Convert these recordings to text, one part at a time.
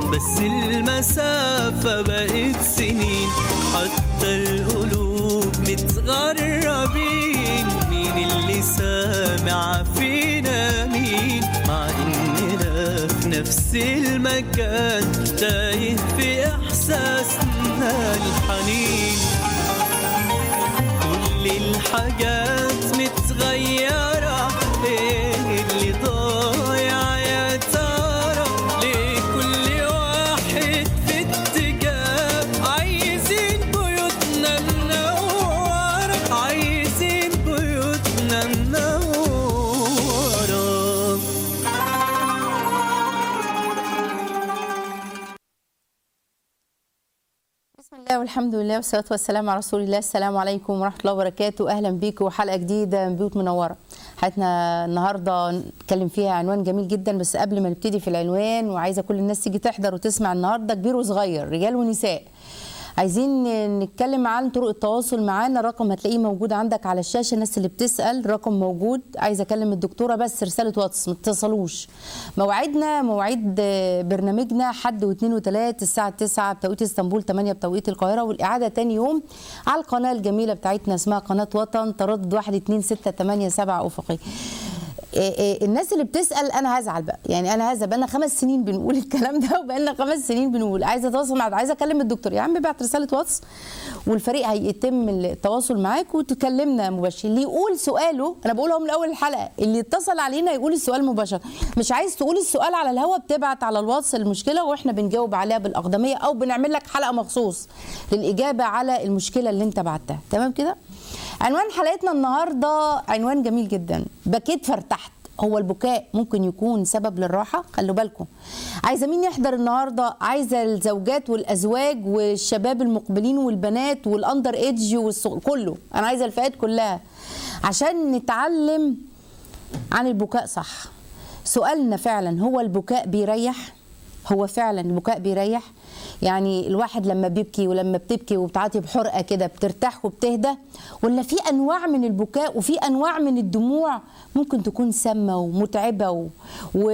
بس المسافة بقت سنين حتى القلوب متغربين مين اللي سامع فينا مين مع إننا في نفس المكان تايه في إحساسنا الحنين كل الحاجات متغيرة ايه اللي ضايع يا ترى ليه كل واحد في اتجاه عايزين بيوتنا منورة عايزين بيوتنا منورة بسم الله والحمد لله والصلاة والسلام على رسول الله السلام عليكم ورحمة الله وبركاته أهلا بيكم وحلقة جديدة من بيوت منورة حلقتنا النهاردة نتكلم فيها عنوان جميل جدا بس قبل ما نبتدي في العنوان وعايزة كل الناس تيجي تحضر وتسمع النهاردة كبير وصغير رجال ونساء عايزين نتكلم عن طرق التواصل معانا الرقم هتلاقيه موجود عندك على الشاشه الناس اللي بتسال رقم موجود عايزه اكلم الدكتوره بس رساله واتس ما تتصلوش موعدنا مواعيد برنامجنا حد واثنين وثلاث الساعه 9 بتوقيت اسطنبول 8 بتوقيت القاهره والاعاده تاني يوم على القناه الجميله بتاعتنا اسمها قناه وطن تردد 1 2 6 8 7 افقي إيه إيه الناس اللي بتسال انا هزعل بقى يعني انا هزعل بقى لنا خمس سنين بنقول الكلام ده وبقى لنا خمس سنين بنقول عايزه اتواصل مع عايزه اكلم الدكتور يا عم ابعت رساله واتس والفريق هيتم التواصل معاك وتكلمنا مباشر اللي يقول سؤاله انا بقولها من اول الحلقه اللي اتصل علينا يقول السؤال مباشره مش عايز تقول السؤال على الهواء بتبعت على الواتس المشكله واحنا بنجاوب عليها بالاقدميه او بنعمل لك حلقه مخصوص للاجابه على المشكله اللي انت بعتها تمام كده عنوان حلقتنا النهارده عنوان جميل جدا بكيت فارتحت هو البكاء ممكن يكون سبب للراحة خلوا بالكم عايزة مين يحضر النهاردة عايزة الزوجات والأزواج والشباب المقبلين والبنات والأندر إيدج والصغ... كله أنا عايزة الفئات كلها عشان نتعلم عن البكاء صح سؤالنا فعلا هو البكاء بيريح هو فعلا البكاء بيريح يعني الواحد لما بيبكي ولما بتبكي وبتعاطي بحرقه كده بترتاح وبتهدى ولا في انواع من البكاء وفي انواع من الدموع ممكن تكون سامه ومتعبه و... و...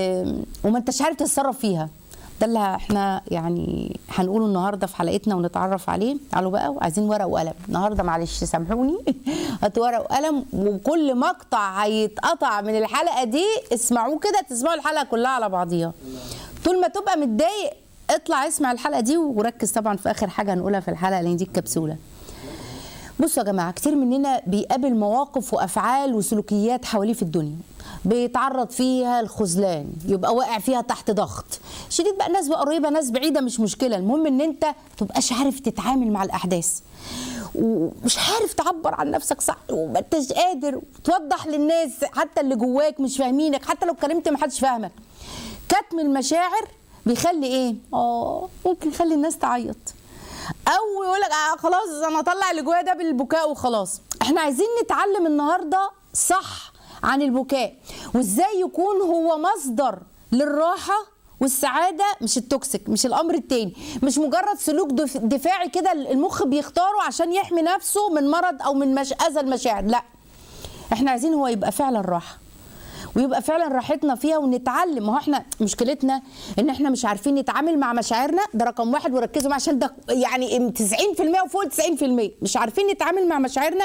وما انتش عارف تتصرف فيها ده اللي احنا يعني هنقوله النهارده في حلقتنا ونتعرف عليه تعالوا بقى وعايزين ورقه وقلم النهارده معلش سامحوني هاتوا ورقه وقلم وكل مقطع هيتقطع من الحلقه دي اسمعوه كده تسمعوا الحلقه كلها على بعضيها طول ما تبقى متضايق اطلع اسمع الحلقه دي وركز طبعا في اخر حاجه هنقولها في الحلقه لان دي الكبسوله بصوا يا جماعه كتير مننا بيقابل مواقف وافعال وسلوكيات حواليه في الدنيا بيتعرض فيها الخذلان يبقى واقع فيها تحت ضغط شديد بقى ناس بقى قريبه ناس بعيده مش مشكله المهم ان انت تبقاش عارف تتعامل مع الاحداث ومش عارف تعبر عن نفسك صح وما انتش قادر توضح للناس حتى اللي جواك مش فاهمينك حتى لو اتكلمت ما حدش فاهمك كتم المشاعر بيخلي ايه اه ممكن يخلي الناس تعيط او يقول لك آه خلاص انا اطلع اللي جوايا ده بالبكاء وخلاص احنا عايزين نتعلم النهارده صح عن البكاء وازاي يكون هو مصدر للراحه والسعاده مش التوكسيك مش الامر التاني مش مجرد سلوك دف- دفاعي كده المخ بيختاره عشان يحمي نفسه من مرض او من مش اذى المشاعر لا احنا عايزين هو يبقى فعلا راحه ويبقى فعلا راحتنا فيها ونتعلم ما هو احنا مشكلتنا ان احنا مش عارفين نتعامل مع مشاعرنا ده رقم واحد وركزوا معاه عشان ده يعني 90% وفوق ال 90% مش عارفين نتعامل مع مشاعرنا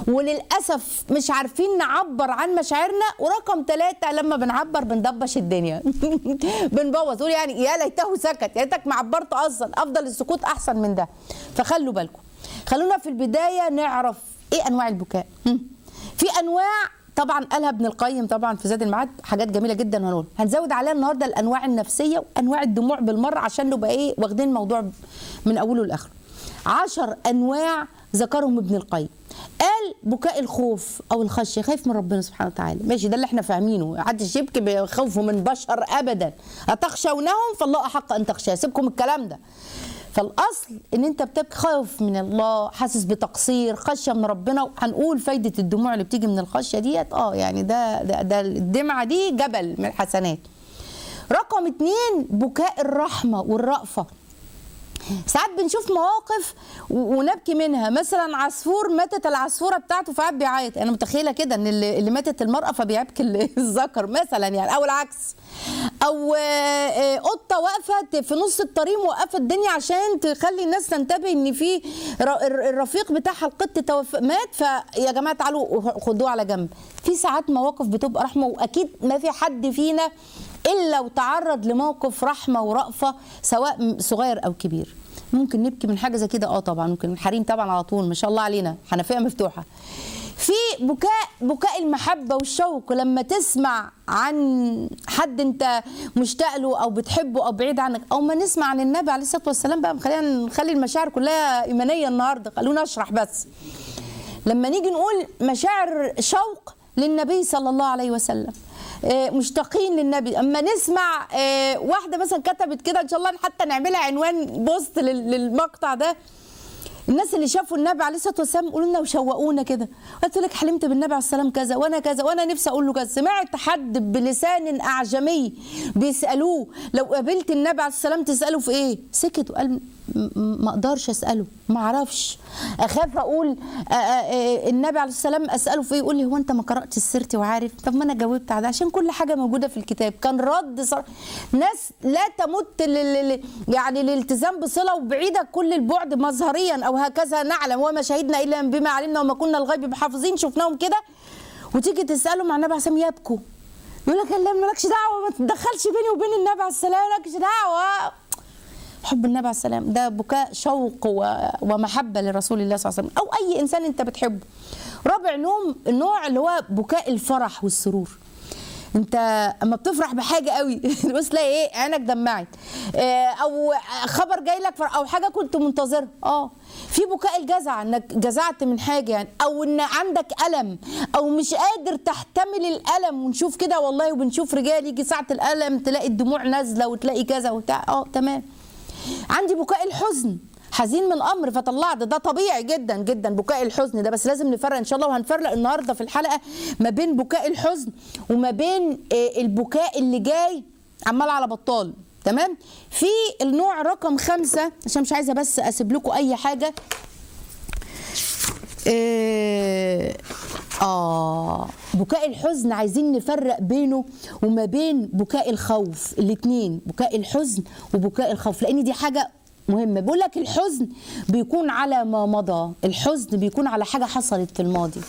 وللاسف مش عارفين نعبر عن مشاعرنا ورقم ثلاثة لما بنعبر بندبش الدنيا بنبوظ تقول يعني يا ليته سكت يا ليتك ما عبرت اصلا افضل السكوت احسن من ده فخلوا بالكم خلونا في البدايه نعرف ايه انواع البكاء هم. في انواع طبعا قالها ابن القيم طبعا في زاد المعاد حاجات جميله جدا هنقول هنزود عليها النهارده الانواع النفسيه وانواع الدموع بالمره عشان نبقى ايه واخدين الموضوع من اوله لاخره عشر انواع ذكرهم ابن القيم قال بكاء الخوف او الخشيه خايف من ربنا سبحانه وتعالى ماشي ده اللي احنا فاهمينه محدش يبكي بخوفه من بشر ابدا اتخشونهم فالله احق ان تخشاه سيبكم الكلام ده فالاصل ان انت بتبكي خوف من الله حاسس بتقصير خشيه من ربنا هنقول فايده الدموع اللي بتيجي من الخشيه ديت اه يعني ده ده, ده الدمعه دي جبل من الحسنات رقم اتنين بكاء الرحمه والرأفه ساعات بنشوف مواقف و- ونبكي منها مثلا عصفور ماتت العصفوره بتاعته فقعد بيعيط انا متخيله كده ان اللي اللي ماتت المراه فبيبكي ال- الذكر مثلا يعني او العكس او آه، آه، قطه وقفت في نص الطريق موقفه الدنيا عشان تخلي الناس تنتبه ان في ر- الر- الرفيق بتاعها القط توف... مات فيا جماعه تعالوا خدوه على جنب في ساعات مواقف بتبقى رحمه واكيد ما في حد فينا الا وتعرض لموقف رحمه ورأفه سواء صغير او كبير ممكن نبكي من حاجه زي كده اه طبعا ممكن الحريم طبعا على طول ما شاء الله علينا حنفيه مفتوحه في بكاء بكاء المحبه والشوق لما تسمع عن حد انت مشتاق له او بتحبه او بعيد عنك او ما نسمع عن النبي عليه الصلاه والسلام بقى خلينا نخلي المشاعر كلها ايمانيه النهارده خلونا اشرح بس لما نيجي نقول مشاعر شوق للنبي صلى الله عليه وسلم آه، مشتاقين للنبي اما نسمع آه، واحده مثلا كتبت كده ان شاء الله حتى نعملها عنوان بوست لل- للمقطع ده الناس اللي شافوا النبي عليه الصلاه والسلام يقولوا لنا وشوقونا كده قلت لك حلمت بالنبي عليه السلام كذا وانا كذا وانا نفسي اقول له كذا سمعت حد بلسان اعجمي بيسالوه لو قابلت النبي عليه السلام تساله في ايه سكت وقال م- م- ما اقدرش اساله ما اعرفش اخاف اقول آه، آه، آه، النبي عليه السلام اساله في ايه يقول لي هو انت ما قراتش سيرتي وعارف طب ما انا جاوبت على ده عشان كل حاجه موجوده في الكتاب كان رد صر... ناس لا تمت لل... لل- يعني الالتزام بصله وبعيده كل البعد مظهريا او هكذا نعلم وما شهدنا الا بما علمنا وما كنا الغيب بحافظين شفناهم كده وتيجي تسالهم عن النبي عليه السلام يبكوا يقول لك لا مالكش دعوه ما تتدخلش بيني وبين النبي عليه السلام مالكش دعوه حب النبي عليه السلام ده بكاء شوق و- ومحبه لرسول الله صلى الله عليه وسلم او اي انسان انت بتحبه رابع نوم النوع اللي هو بكاء الفرح والسرور انت اما بتفرح بحاجه قوي بص تلاقي ايه عينك دمعت اه، او خبر جاي لك فر- او حاجه كنت منتظرها اه في بكاء الجزع انك جزعت من حاجه يعني او ان عندك الم او مش قادر تحتمل الالم ونشوف كده والله وبنشوف رجال يجي ساعه الالم تلاقي الدموع نازله وتلاقي كذا وبتاع اه تمام عندي بكاء الحزن حزين من امر فطلعت ده طبيعي جدا جدا بكاء الحزن ده بس لازم نفرق ان شاء الله وهنفرق النهارده في الحلقه ما بين بكاء الحزن وما بين آه، البكاء اللي جاي عمال على بطال تمام في النوع رقم خمسة عشان مش عايزه بس اسيب لكم اي حاجه آه، آه بكاء الحزن عايزين نفرق بينه وما بين بكاء الخوف الاتنين بكاء الحزن وبكاء الخوف لأن دي حاجة مهمة بيقول لك الحزن بيكون على ما مضى الحزن بيكون على حاجة حصلت في الماضي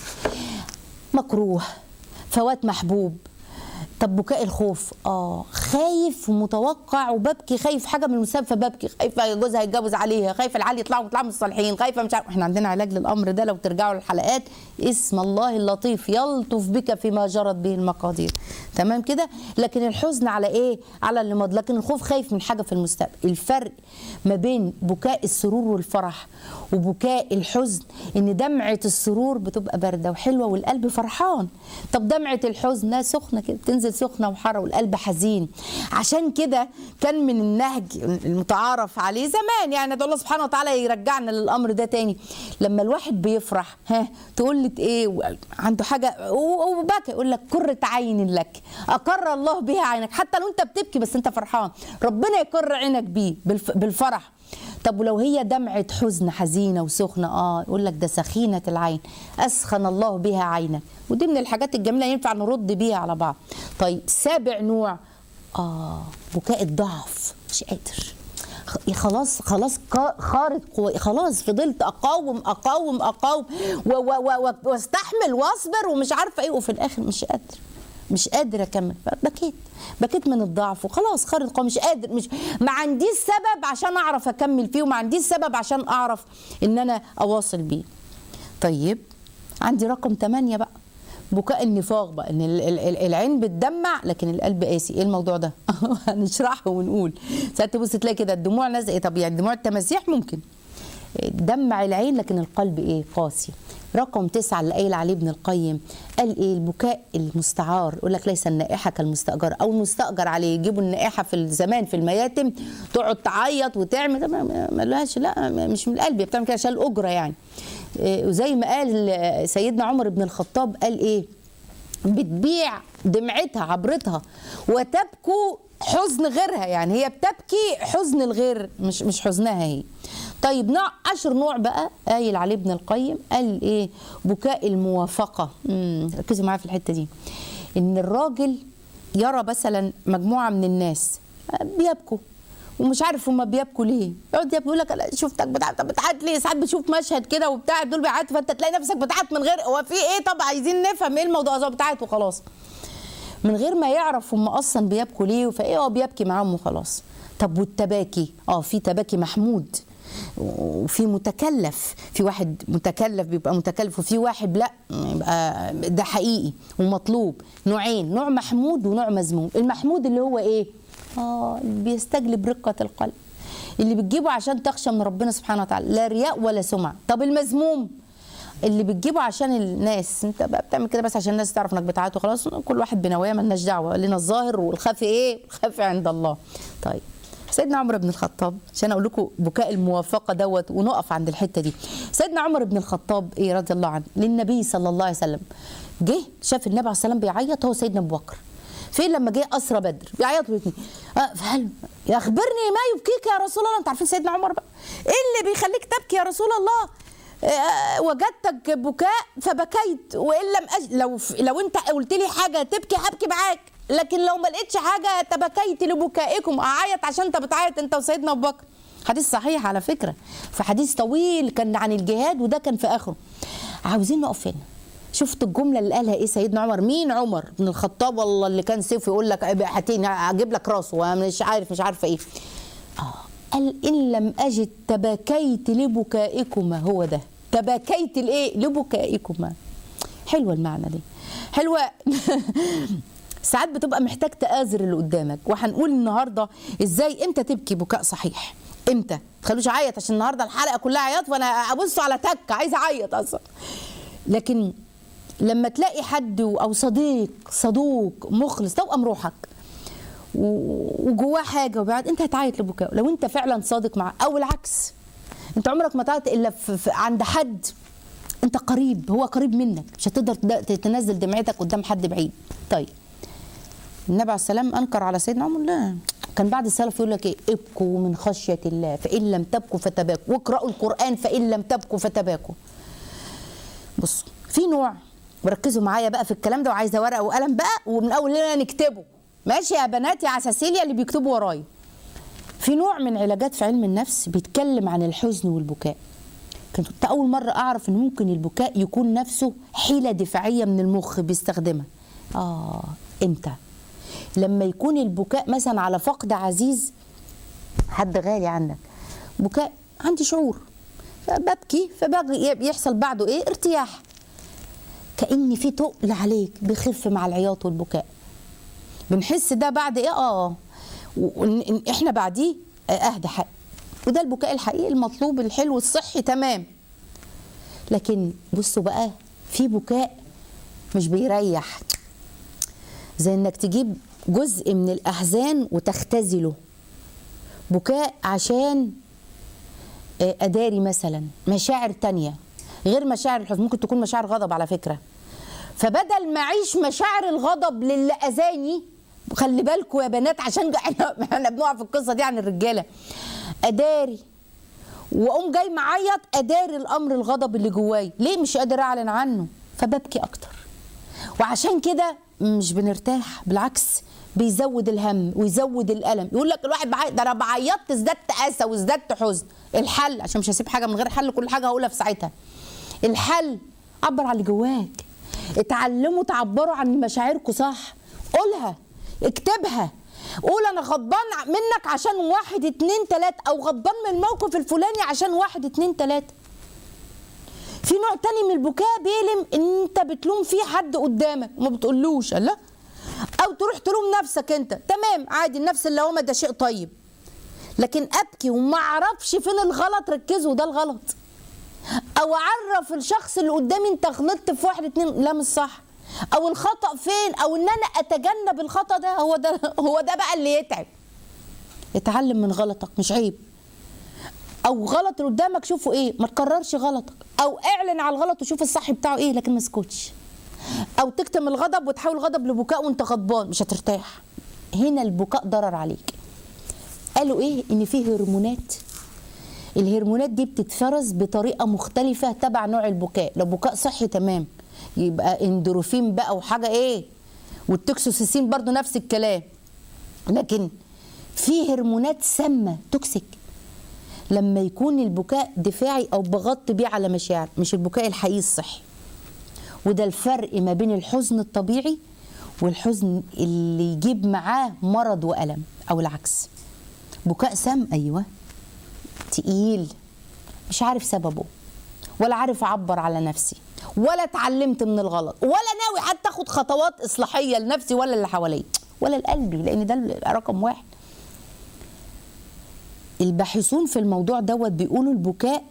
مكروه فوات محبوب طب بكاء الخوف اه خايف ومتوقع وببكي خايف حاجه من المسبب فببكي خايفه جوزها يتجوز عليها خايفه العيال يطلعوا يطلعوا من الصالحين خايفه مش عارف احنا عندنا علاج للامر ده لو ترجعوا للحلقات اسم الله اللطيف يلطف بك فيما جرت به المقادير تمام كده لكن الحزن على ايه على اللي مضى لكن الخوف خايف من حاجه في المستقبل الفرق ما بين بكاء السرور والفرح وبكاء الحزن ان دمعه السرور بتبقى بارده وحلوه والقلب فرحان طب دمعه الحزن لا سخنه كده تنزل سخنه وحاره والقلب حزين عشان كده كان من النهج المتعارف عليه زمان يعني ادعو الله سبحانه وتعالى يرجعنا للامر ده تاني لما الواحد بيفرح ها تقول لك ايه عنده حاجه و- وبكى يقول لك كرة عين لك اقر الله بها عينك حتى لو انت بتبكي بس انت فرحان ربنا يقر عينك بيه بالف- بالفرح طب ولو هي دمعة حزن حزينة وسخنة اه يقول لك ده سخينة العين أسخن الله بها عينك ودي من الحاجات الجميلة ينفع نرد بيها على بعض طيب سابع نوع اه بكاء الضعف مش قادر خ- خلاص خلاص قا- خارق قوي خلاص فضلت اقاوم اقاوم اقاوم و- و- و- و- واستحمل واصبر ومش عارفه ايه وفي الاخر مش قادر مش قادر اكمل فبكيت بكيت من الضعف وخلاص خارج قوي مش قادر مش ما عنديش سبب عشان اعرف اكمل فيه وما عنديش سبب عشان اعرف ان انا اواصل بيه طيب عندي رقم 8 بقى بكاء النفاق بقى ان ال- ال- ال- العين بتدمع لكن القلب قاسي ايه الموضوع ده هنشرحه ونقول ساعات تبص تلاقي كده الدموع نازله إيه طب يعني دموع التماسيح ممكن دمع العين لكن القلب ايه قاسي رقم تسعة اللي قايل عليه ابن القيم قال ايه البكاء المستعار يقول لك ليس النائحة كالمستأجر او المستأجر عليه يجيبوا النائحة في الزمان في المياتم تقعد تعيط وتعمل ما- ما ما لهاش لا مش من القلب هي بتعمل كده عشان الأجرة يعني إيه، وزي ما قال آه، سيدنا عمر بن الخطاب قال ايه بتبيع دمعتها عبرتها وتبكو حزن غيرها يعني هي بتبكي حزن الغير مش مش حزنها هي طيب نوع عشر نوع بقى قايل عليه ابن القيم قال ايه بكاء الموافقه امم ركزوا معايا في الحته دي ان الراجل يرى مثلا مجموعه من الناس بيبكوا ومش عارف هما بيبكوا ليه يقعد يبكي يقول لك انا شفتك بتعيط طب بتعيط ليه ساعات بتشوف مشهد كده وبتاع دول بيعيطوا فانت تلاقي نفسك بتعيط من غير هو في ايه طب عايزين نفهم ايه الموضوع ده بتعيط وخلاص من غير ما يعرف هم اصلا بيبكوا ليه فايه هو بيبكي معاهم وخلاص طب والتباكي اه في تباكي محمود وفي متكلف في واحد متكلف بيبقى متكلف وفي واحد لا يبقى ده حقيقي ومطلوب نوعين نوع محمود ونوع مذموم المحمود اللي هو ايه اه اللي بيستجلب رقة القلب اللي بتجيبه عشان تخشى من ربنا سبحانه وتعالى لا رياء ولا سمعة طب المذموم اللي بتجيبه عشان الناس انت بقى بتعمل كده بس عشان الناس تعرف انك بتعيط وخلاص كل واحد بنوايا مالناش دعوه لنا الظاهر والخفي ايه الخفي عند الله طيب سيدنا عمر بن الخطاب عشان اقول لكم بكاء الموافقه دوت ونقف عند الحته دي سيدنا عمر بن الخطاب ايه رضي الله عنه للنبي صلى الله عليه وسلم جه شاف النبي عليه السلام بيعيط هو سيدنا ابو بكر فين لما جه اسرى بدر بيعيط الاثنين آه فهل اخبرني ما يبكيك يا رسول الله انت عارفين سيدنا عمر بقى ايه اللي بيخليك تبكي يا رسول الله آه، وجدتك بكاء فبكيت وان لم أج... لو لو انت قلت لي حاجه تبكي هبكي معاك لكن لو ما لقيتش حاجه تبكيت لبكائكم اعيط عشان انت بتعيط انت وسيدنا ابو بكر حديث صحيح على فكره فحديث طويل كان عن الجهاد وده كان في اخره عاوزين نقف هنا شفت الجمله اللي قالها ايه سيدنا عمر مين عمر بن الخطاب والله اللي كان سيفه يقول لك هاتيني اجيب لك راسه ومش عارف مش عارفه ايه آه. قال إن لم أجد تباكيت لبكائكما هو ده تباكيت لإيه لبكائكما حلوة المعنى دي حلوة ساعات بتبقى محتاج تآزر اللي قدامك وهنقول النهاردة إزاي إمتى تبكي بكاء صحيح إمتى تخلوش عيط عشان النهاردة الحلقة كلها عياط وأنا أبص على تك عايزة أعيط أصلا لكن لما تلاقي حد أو صديق صدوق مخلص توأم روحك و- وجواه حاجه وبعد انت هتعيط لبكاء لو انت فعلا صادق معاه او العكس انت عمرك ما تعيط الا في في عند حد انت قريب هو قريب منك مش هتقدر تد- تنزل دمعتك قدام حد بعيد طيب النبي عليه السلام انكر على سيدنا عمر لا كان بعد السلف يقول لك ايه ابكوا من خشيه الله فان لم تبكوا فتباكوا واقرأوا القران فان لم تبكوا فتباكوا بصوا في نوع وركزوا معايا بقى في الكلام ده وعايزه ورقه وقلم بقى ومن اول لنا نكتبه ماشي يا بنات يا عساسيليا اللي بيكتبوا ورايا في نوع من علاجات في علم النفس بيتكلم عن الحزن والبكاء كنت اول مره اعرف ان ممكن البكاء يكون نفسه حيله دفاعيه من المخ بيستخدمها اه امتى لما يكون البكاء مثلا على فقد عزيز حد غالي عنك بكاء عندي شعور فببكي فبيحصل بعده ايه ارتياح كأن في تقل عليك بيخف مع العياط والبكاء بنحس ده بعد ايه اه وإن- إن احنا بعديه آه، اهدى حق وده البكاء الحقيقي المطلوب الحلو الصحي تمام لكن بصوا بقى في بكاء مش بيريح زي انك تجيب جزء من الاحزان وتختزله بكاء عشان آه، اداري مثلا مشاعر تانية غير مشاعر الحزن ممكن تكون مشاعر غضب على فكره فبدل ما اعيش مشاعر الغضب للي اذاني خلي بالكم يا بنات عشان احنا احنا بنقع في القصه دي عن الرجاله اداري واقوم جاي معيط اداري الامر الغضب اللي جواي ليه مش قادر اعلن عنه فببكي اكتر وعشان كده مش بنرتاح بالعكس بيزود الهم ويزود الالم يقول لك الواحد بعيط ده انا بعيطت ازددت اسى وازددت حزن الحل عشان مش هسيب حاجه من غير حل كل حاجه هقولها في ساعتها الحل عبر عن اللي جواك اتعلموا تعبروا عن مشاعركم صح قولها اكتبها قول انا غضبان منك عشان واحد اتنين تلاته او غضبان من الموقف الفلاني عشان واحد اتنين تلاته في نوع تاني من البكاء بيلم ان انت بتلوم فيه حد قدامك وما بتقولوش لا او تروح تلوم نفسك انت تمام عادي النفس اللوامه ده شيء طيب لكن ابكي وما اعرفش فين الغلط ركزوا ده الغلط او اعرف الشخص اللي قدامي انت غلطت في واحد اتنين لا مش صح او الخطا فين او ان انا اتجنب الخطا ده هو ده هو ده بقى اللي يتعب اتعلم من غلطك مش عيب او غلط اللي قدامك شوفه ايه ما تكررش غلطك او اعلن على الغلط وشوف الصح بتاعه ايه لكن ما اسكتش او تكتم الغضب وتحول الغضب لبكاء وانت غضبان مش هترتاح هنا البكاء ضرر عليك قالوا ايه ان في هرمونات الهرمونات دي بتتفرز بطريقه مختلفه تبع نوع البكاء لو بكاء صحي تمام يبقى اندروفين بقى وحاجه ايه والتكسوسيسين برضو نفس الكلام لكن في هرمونات سامه توكسيك لما يكون البكاء دفاعي او بغطي بيه على مشاعر مش البكاء الحقيقي الصحي وده الفرق ما بين الحزن الطبيعي والحزن اللي يجيب معاه مرض والم او العكس بكاء سام ايوه تقيل مش عارف سببه ولا عارف اعبر على نفسي ولا اتعلمت من الغلط ولا ناوي حتى اخد خطوات اصلاحيه لنفسي ولا اللي حواليا ولا لقلبي لان ده رقم واحد الباحثون في الموضوع دوت بيقولوا البكاء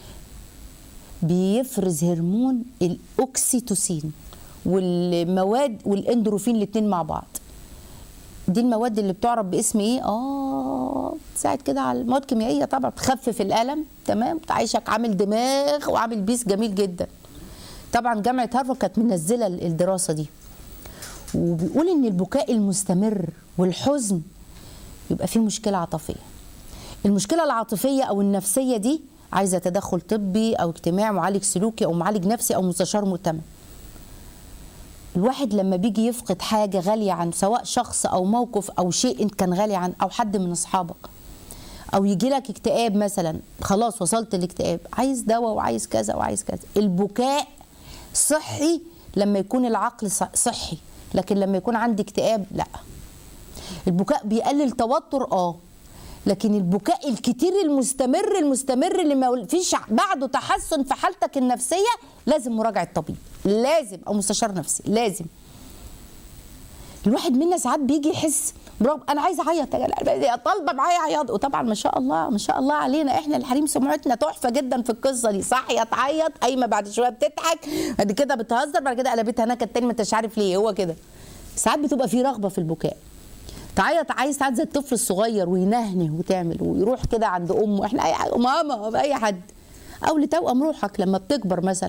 بيفرز هرمون الاوكسيتوسين والمواد والاندروفين الاثنين مع بعض دي المواد اللي بتعرف باسم ايه اه تساعد كده على المواد الكيميائيه طبعا بتخفف الالم تمام تعيشك عامل دماغ وعامل بيس جميل جدا طبعا جامعه هارفارد كانت منزله الدراسه دي وبيقول ان البكاء المستمر والحزن يبقى فيه مشكله عاطفيه المشكله العاطفيه او النفسيه دي عايزه تدخل طبي او اجتماعي معالج سلوكي او معالج نفسي او مستشار مؤتمن الواحد لما بيجي يفقد حاجه غاليه عنه سواء شخص او موقف او شيء انت كان غالي عنه او حد من اصحابك او يجي لك اكتئاب مثلا خلاص وصلت الاكتئاب عايز دواء وعايز كذا وعايز كذا البكاء صحي لما يكون العقل صحي لكن لما يكون عندي اكتئاب لا البكاء بيقلل توتر اه لكن البكاء الكتير المستمر المستمر اللي ما فيش بعده تحسن في حالتك النفسيه لازم مراجعه طبيب لازم او مستشار نفسي لازم الواحد منا ساعات بيجي يحس برغم انا عايزه اعيط يا جدع طالبه معايا عياط وطبعا ما شاء الله ما شاء الله علينا احنا الحريم سمعتنا تحفه جدا في القصه دي صاحيه تعيط قايمه بعد شويه بتضحك بعد كده بتهزر بعد كده قلبتها نكد تاني ما انتش عارف ليه هو كده ساعات بتبقى في رغبه في البكاء تعيط عايز تعيط زي الطفل الصغير وينهنه وتعمل ويروح كده عند امه احنا اي حاجه ماما اي حد او لتوأم روحك لما بتكبر مثلا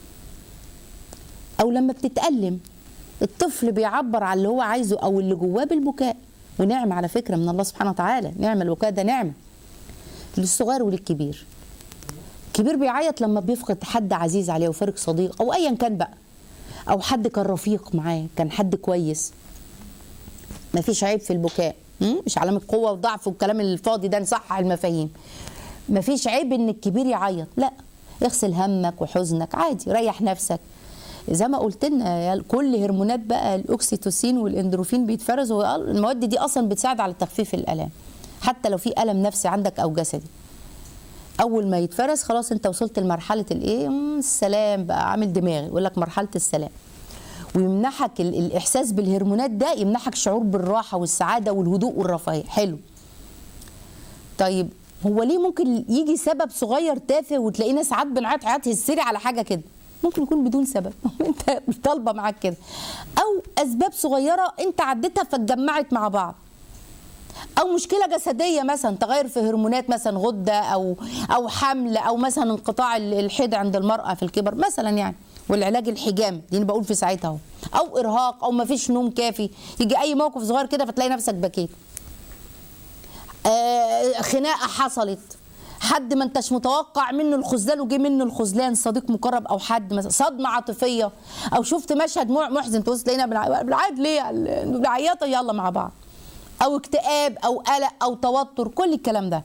او لما بتتألم الطفل بيعبر عن اللي هو عايزه او اللي جواه بالبكاء ونعمه على فكره من الله سبحانه وتعالى نعمه البكاء ده نعمه للصغير وللكبير الكبير بيعيط لما بيفقد حد عزيز عليه وفارق صديق او ايا كان بقى او حد كان رفيق معاه كان حد كويس ما فيش عيب في البكاء مش علامه قوه وضعف والكلام الفاضي ده نصحح المفاهيم ما فيش عيب ان الكبير يعيط لا اغسل همك وحزنك عادي ريح نفسك زي ما قلت لنا كل هرمونات بقى الاكسيتوسين والاندروفين بيتفرزوا المواد دي اصلا بتساعد على تخفيف الالام حتى لو في الم نفسي عندك او جسدي اول ما يتفرز خلاص انت وصلت لمرحله الايه السلام بقى عامل دماغي يقول لك مرحله السلام ويمنحك الاحساس بالهرمونات ده يمنحك شعور بالراحه والسعاده والهدوء والرفاهيه حلو طيب هو ليه ممكن يجي سبب صغير تافه وتلاقينا ساعات بنعيط عياط هستيري على حاجه كده ممكن يكون بدون سبب انت طالبه معاك كده او اسباب صغيره انت عديتها فاتجمعت مع بعض او مشكله جسديه مثلا تغير في هرمونات مثلا غده او او حمل او مثلا انقطاع الحيض عند المراه في الكبر مثلا يعني والعلاج الحجام دي انا بقول في ساعتها اهو او ارهاق او ما فيش نوم كافي يجي اي موقف صغير كده فتلاقي نفسك بكيت آه خناقه حصلت حد ما انتش متوقع منه الخذلان وجه منه الخذلان صديق مقرب او حد مثلا صدمه عاطفيه او شفت مشهد محزن تبص تلاقينا بنعيط ليه بنعيط يلا مع بعض او اكتئاب او قلق او توتر كل الكلام ده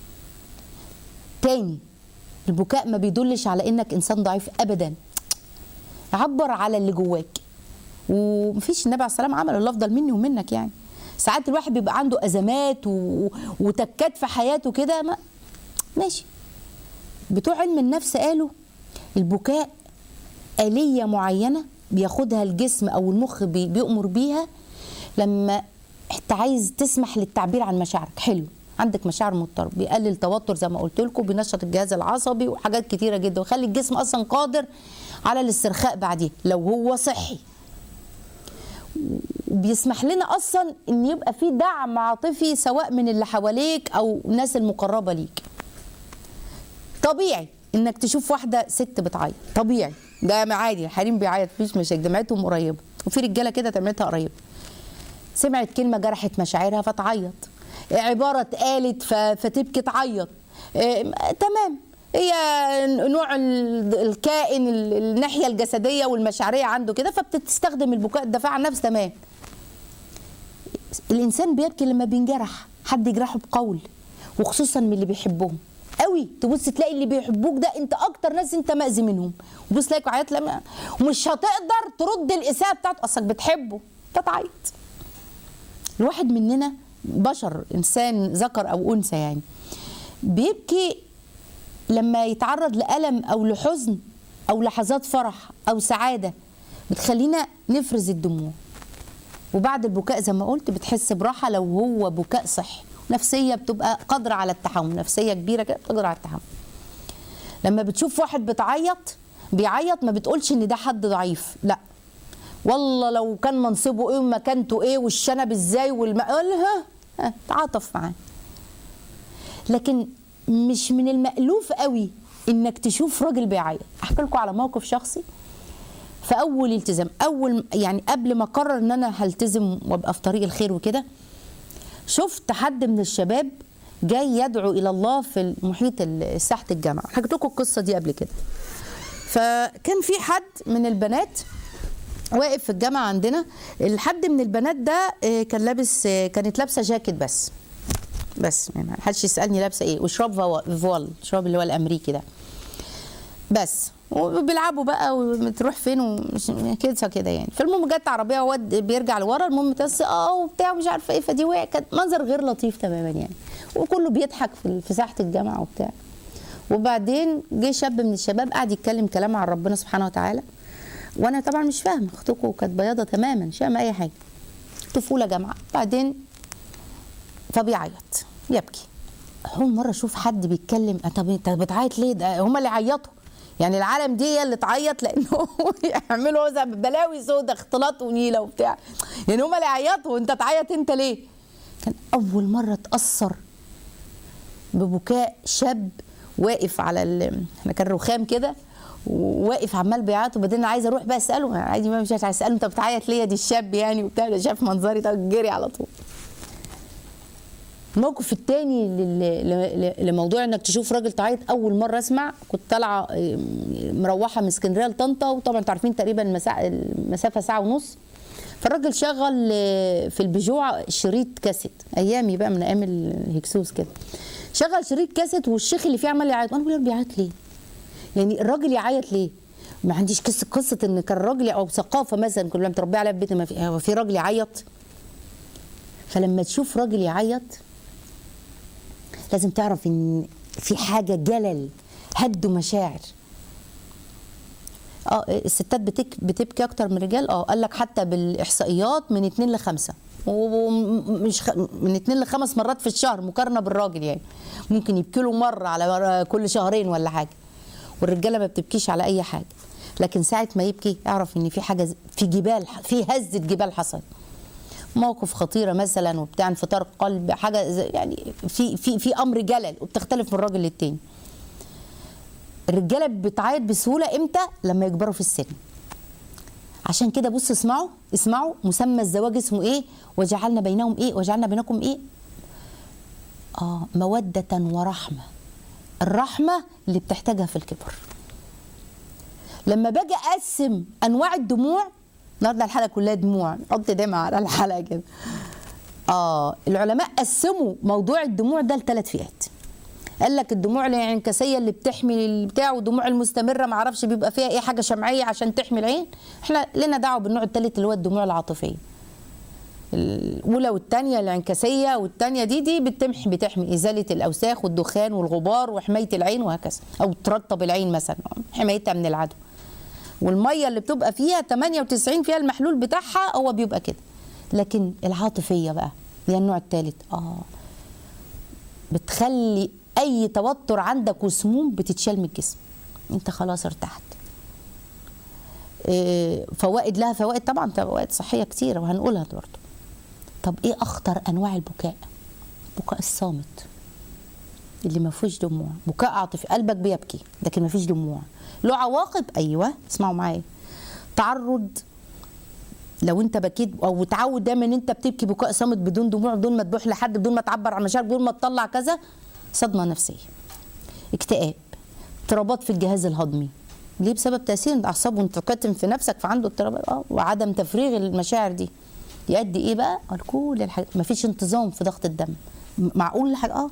تاني البكاء ما بيدلش على انك انسان ضعيف ابدا عبر على اللي جواك ومفيش النبي عليه السلام عمل اللي افضل مني ومنك يعني ساعات الواحد بيبقى عنده ازمات و... وتكات في حياته كده ما... ماشي بتوع علم النفس قالوا البكاء آلية معينة بياخدها الجسم أو المخ بي... بيأمر بيها لما انت عايز تسمح للتعبير عن مشاعرك حلو عندك مشاعر مضطرب بيقلل توتر زي ما قلت لكم بينشط الجهاز العصبي وحاجات كتيره جدا ويخلي الجسم اصلا قادر على الاسترخاء بعديه لو هو صحي بيسمح لنا اصلا ان يبقى في دعم عاطفي سواء من اللي حواليك او الناس المقربه ليك طبيعي انك تشوف واحده ست بتعيط طبيعي ده عادي الحريم بيعيط مفيش مشاكل دمعتهم قريبه وفي رجاله كده دمعتها قريبه سمعت كلمه جرحت مشاعرها فتعيط عباره اتقالت ف- فتبكي تعيط إيه، تمام هي نوع ال- الكائن ال- الناحيه الجسديه والمشاعريه عنده كده فبتستخدم البكاء الدفاع عن النفس تمام الانسان بيبكي لما بينجرح حد يجرحه بقول وخصوصا من اللي بيحبهم قوي تبص تلاقي اللي بيحبوك ده انت اكتر ناس انت مأذي منهم وبص تلاقي عيط لما ومش هتقدر ترد الاساءه بتاعته اصلك بتحبه فتعيط الواحد مننا بشر انسان ذكر او انثى يعني بيبكي لما يتعرض لألم أو لحزن أو لحظات فرح أو سعادة بتخلينا نفرز الدموع وبعد البكاء زي ما قلت بتحس براحة لو هو بكاء صحي نفسية بتبقى قادرة على التحمل نفسية كبيرة كده قادرة على التحمل لما بتشوف واحد بتعيط بيعيط ما بتقولش ان ده حد ضعيف لا والله لو كان منصبه ايه ومكانته ايه والشنب ازاي والم... ها ها تعاطف معاه لكن مش من المألوف قوي انك تشوف راجل بيعيط احكي لكم على موقف شخصي في اول التزام اول يعني قبل ما اقرر ان انا هلتزم وابقى في طريق الخير وكده شفت حد من الشباب جاي يدعو الى الله في المحيط ال- ساحه الجامعه حكيت لكم القصه دي قبل كده فكان في حد من البنات واقف في الجامعه عندنا الحد من البنات ده آه، كان لابس آه، كانت لابسه جاكيت بس بس يعني ما حدش يسالني لابسه ايه وشراب فوا- فوال شراب اللي هو الامريكي ده بس وبيلعبوا بقى وتروح فين ومش كده كده يعني فالمهم جت عربيه واد بيرجع لورا المهم تس اه وبتاع مش عارفه ايه فدي وقع كان منظر غير لطيف تماما يعني وكله بيضحك في في ساحه الجامعه وبتاع وبعدين جه شاب من الشباب قعد يتكلم كلام عن ربنا سبحانه وتعالى وانا طبعا مش فاهمه اختكم كانت بياضه تماما مش فاهمه اي حاجه طفوله جامعه بعدين فبيعيط يبكي اول مره اشوف حد بيتكلم "أه طب انت بتعيط ليه ده هم اللي عيطوا يعني العالم دي هي اللي تعيط لانه يعملوا زي بلاوي سودا اختلاط ونيله وبتاع يعني هم اللي عيطوا وانت تعيط انت ليه كان اول مره اتاثر ببكاء شاب واقف على ال... احنا كان رخام كده وواقف عمال بيعيط وبعدين أنا عايزه اروح بقى اساله عادي ما مش عايز اساله انت بتعيط ليه يا دي الشاب يعني وبتاع ده شاف منظري ده جري على طول الموقف التاني لل- ل- لموضوع انك تشوف راجل تعيط اول مره اسمع كنت طالعه آه، مروحه من اسكندريه لطنطا وطبعا انتوا عارفين تقريبا المسا- المسافه ساعه ونص فالراجل شغل آه، في البيجوع شريط كاسيت ايامي بقى من ايام الهكسوس كده شغل شريط كاسيت والشيخ اللي فيه عمال يعيط وانا بقول له بيعيط ليه؟ يعني الراجل يعيط ليه؟ ما عنديش قصه قصه ان كان راجل او ثقافه مثلا كنا متربيه عليها في بيتنا ما في هو في راجل يعيط فلما تشوف راجل يعيط لازم تعرف ان في حاجه جلل هد مشاعر اه الستات بتك بتبكي اكتر من الرجال اه قال لك حتى بالاحصائيات من اتنين لخمسه ومش خ... من اتنين لخمس مرات في الشهر مقارنه بالراجل يعني ممكن يبكي له مره على مر- كل شهرين ولا حاجه والرجاله ما بتبكيش على اي حاجه لكن ساعه ما يبكي اعرف ان في حاجه ز- في جبال في هزه جبال حصلت موقف خطيره مثلا وبتاع انفطار قلب حاجه زي- يعني في في في امر جلل وبتختلف من راجل للتاني الرجاله بتعيط بسهوله امتى لما يكبروا في السن عشان كده بص اسمعوا اسمعوا مسمى الزواج اسمه ايه وجعلنا بينهم ايه وجعلنا بينكم ايه اه موده ورحمه الرحمه اللي بتحتاجها في الكبر لما باجي اقسم انواع الدموع النهارده الحلقه كلها دموع نحط دمع على الحلقه كده اه العلماء قسموا موضوع الدموع ده لثلاث فئات قال لك الدموع الانعكاسيه اللي بتحمي البتاع والدموع المستمره ما اعرفش بيبقى فيها ايه حاجه شمعيه عشان تحمي العين احنا لنا دعوه بالنوع الثالث اللي هو الدموع العاطفيه الاولى والثانيه الانعكاسيه والثانيه دي دي بتمحي بتحمي ازاله الاوساخ والدخان والغبار وحمايه العين وهكذا او ترطب العين مثلا حمايتها من العدو والميه اللي بتبقى فيها 98 فيها المحلول بتاعها هو بيبقى كده لكن العاطفيه بقى هي النوع الثالث اه بتخلي اي توتر عندك وسموم بتتشال من الجسم انت خلاص ارتحت إيه، فوائد لها فوائد طبعا فوائد صحيه كتيره وهنقولها برضه طب ايه اخطر انواع البكاء البكاء الصامت اللي ما فيهوش دموع بكاء عاطفي قلبك بيبكي لكن ما فيش دموع له عواقب ايوه اسمعوا معايا تعرض لو انت بكيت او متعود دايما ان انت بتبكي بكاء صامت بدون دموع بدون ما تبوح لحد بدون ما تعبر عن مشاعرك بدون ما تطلع كذا صدمه نفسيه اكتئاب اضطرابات في الجهاز الهضمي ليه بسبب تاثير الاعصاب وانت كاتم في نفسك فعنده اضطرابات اه وعدم تفريغ المشاعر دي يؤدي ايه بقى قال كل الحاجات مفيش انتظام في ضغط الدم م- معقول الحاجة اه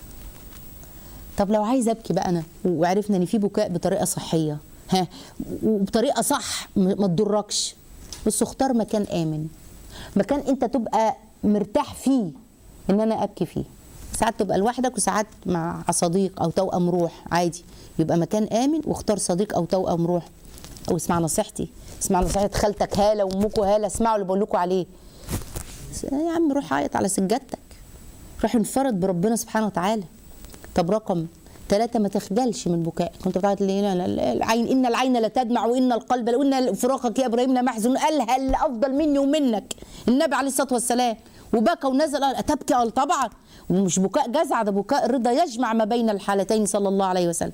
طب لو عايزه ابكي بقى انا وعرفنا ان في بكاء بطريقه صحيه ها وبطريقه صح م- ما تضركش بص اختار مكان امن مكان انت تبقى مرتاح فيه ان انا ابكي فيه ساعات تبقى لوحدك وساعات مع صديق او توأم روح عادي يبقى مكان امن واختار صديق او توأم روح او اسمع نصيحتي اسمع نصيحه خالتك هاله وامكم هاله اسمعوا اللي بقول لكم عليه يا عم روح عيط على سجادتك روح انفرد بربنا سبحانه وتعالى طب رقم ثلاثة ما تخجلش من بكائك كنت بتعيط ليه لا- لا- العين إن العين لتدمع وإن القلب وإن فراقك يا إبراهيم لمحزون قال هل أفضل مني ومنك النبي عليه الصلاة والسلام وبكى ونزل قال أتبكي قال طبعا ومش بكاء جزع ده بكاء الرضا يجمع ما بين الحالتين صلى الله عليه وسلم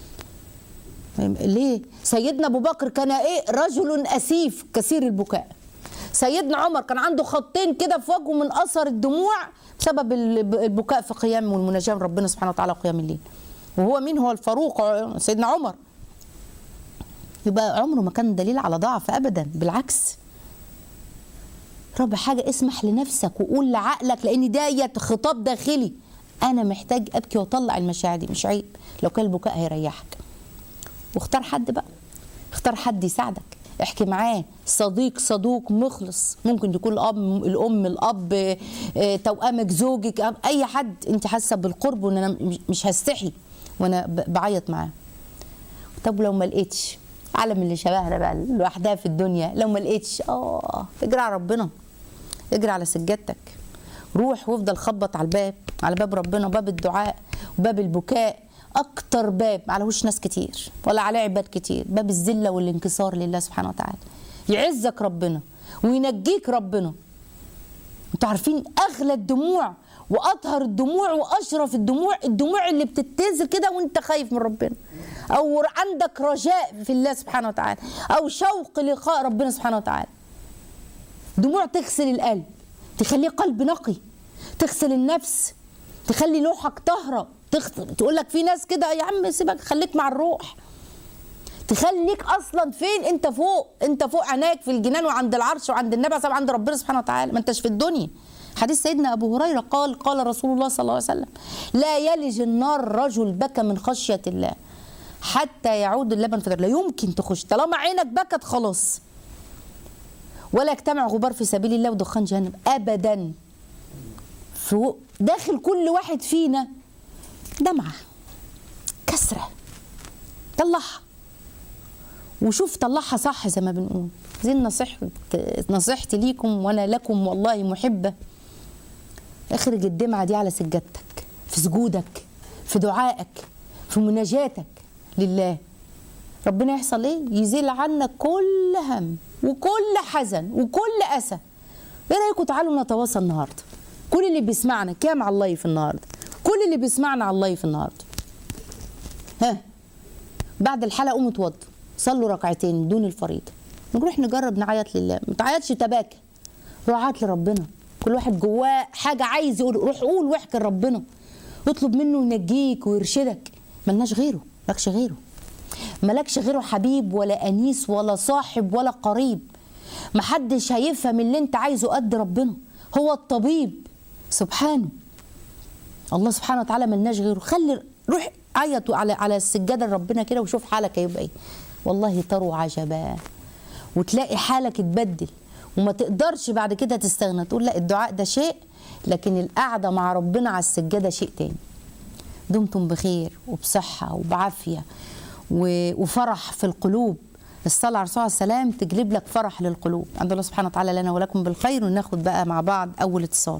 ليه سيدنا ابو بكر كان ايه رجل اسيف كثير البكاء سيدنا عمر كان عنده خطين كده في وجهه من اثر الدموع بسبب الب- البكاء في قيام والمناجاه من ربنا سبحانه وتعالى قيام الليل وهو مين هو الفاروق ع- سيدنا عمر يبقى عمره ما كان دليل على ضعف ابدا بالعكس رب حاجه اسمح لنفسك وقول لعقلك لان ديت خطاب داخلي انا محتاج ابكي واطلع المشاعر دي مش عيب لو كان البكاء هيريحك واختار حد بقى اختار حد يساعدك احكي معاه صديق صدوق مخلص ممكن يكون الاب الام الاب آه، توامك زوجك أب- اي حد انت حاسه بالقرب وان انا مش- مش هستحي وانا ب- بعيط معاه طب لو ما لقيتش عالم اللي شبهنا بقى لوحدها في الدنيا لو ما لقيتش اه اجري على ربنا اجري على سجادتك روح وافضل خبط على الباب على باب ربنا باب الدعاء وباب البكاء اكتر باب ما عليهوش ناس كتير ولا عليه عباد كتير باب الذله والانكسار لله سبحانه وتعالى يعزك ربنا وينجيك ربنا انتوا عارفين اغلى الدموع واطهر الدموع واشرف الدموع الدموع اللي بتتنزل كده وانت خايف من ربنا او عندك رجاء في الله سبحانه وتعالى او شوق لقاء ربنا سبحانه وتعالى دموع تغسل القلب تخليه قلب نقي تغسل النفس تخلي لوحك طاهره تخ... تقول لك في ناس كده يا عم سيبك خليك مع الروح تخليك اصلا فين انت فوق انت فوق عينيك في الجنان وعند العرش وعند النبي صلى عند ربنا سبحانه وتعالى ما انتش في الدنيا حديث سيدنا ابو هريره قال قال رسول الله صلى الله عليه وسلم لا يلج النار رجل بكى من خشيه الله حتى يعود اللبن في لا يمكن تخش طالما عينك بكت خلاص ولا يجتمع غبار في سبيل الله ودخان جهنم ابدا فوق داخل كل واحد فينا دمعه كسره طلعها وشوف طلعها صح زي ما بنقول دي النصيحة نصيحتي ليكم وانا لكم والله محبه اخرج الدمعه دي على سجادتك في سجودك في دعائك في مناجاتك لله ربنا يحصل ايه يزيل عنك كل هم وكل حزن وكل اسى ايه رايكم تعالوا نتواصل النهارده كل اللي بيسمعنا كام على اللايف النهارده كل اللي بيسمعنا على اللايف النهارده ها بعد الحلقه قوموا اتوضوا صلوا ركعتين بدون الفريضه نروح نجرب نعيط لله ما تعيطش تباكى روح عيط لربنا كل واحد جواه حاجه عايز يقول روح قول واحكي لربنا اطلب منه ينجيك ويرشدك ملناش غيره مالكش غيره مالكش غيره حبيب ولا انيس ولا صاحب ولا قريب محدش هيفهم اللي انت عايزه قد ربنا هو الطبيب سبحانه الله سبحانه وتعالى ملناش غيره خلي روح عيط على على السجاده لربنا كده وشوف حالك هيبقى ايه والله تروى عجبا وتلاقي حالك اتبدل وما تقدرش بعد كده تستغنى تقول لا الدعاء ده شيء لكن القعده مع ربنا على السجاده شيء تاني دمتم بخير وبصحه وبعافيه و- وفرح في القلوب الصلاة على الرسول عليه السلام تجلب لك فرح للقلوب عند الله سبحانه وتعالى لنا ولكم بالخير وناخد بقى مع بعض أول اتصال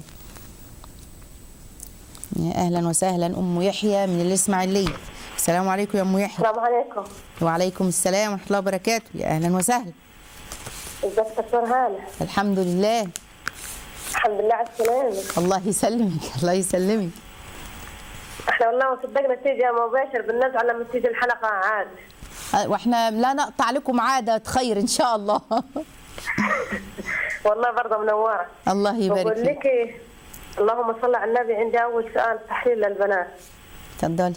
يا أهلا وسهلا أم يحيى من الإسماعيلية السلام عليكم يا أم يحيى السلام عليكم وعليكم السلام ورحمة الله وبركاته يا أهلا وسهلا ازيك دكتور هانة الحمد لله الحمد لله على السلامة الله يسلمك الله يسلمك احنا والله ما صدقنا تيجي مباشر بالنزعة لما تيجي الحلقة عاد أه، واحنا لا نقطع لكم عادة خير إن شاء الله والله برضه منورة الله يبارك بقول فيك لك اللهم صل على النبي عندي أول سؤال تحليل للبنات اتفضلي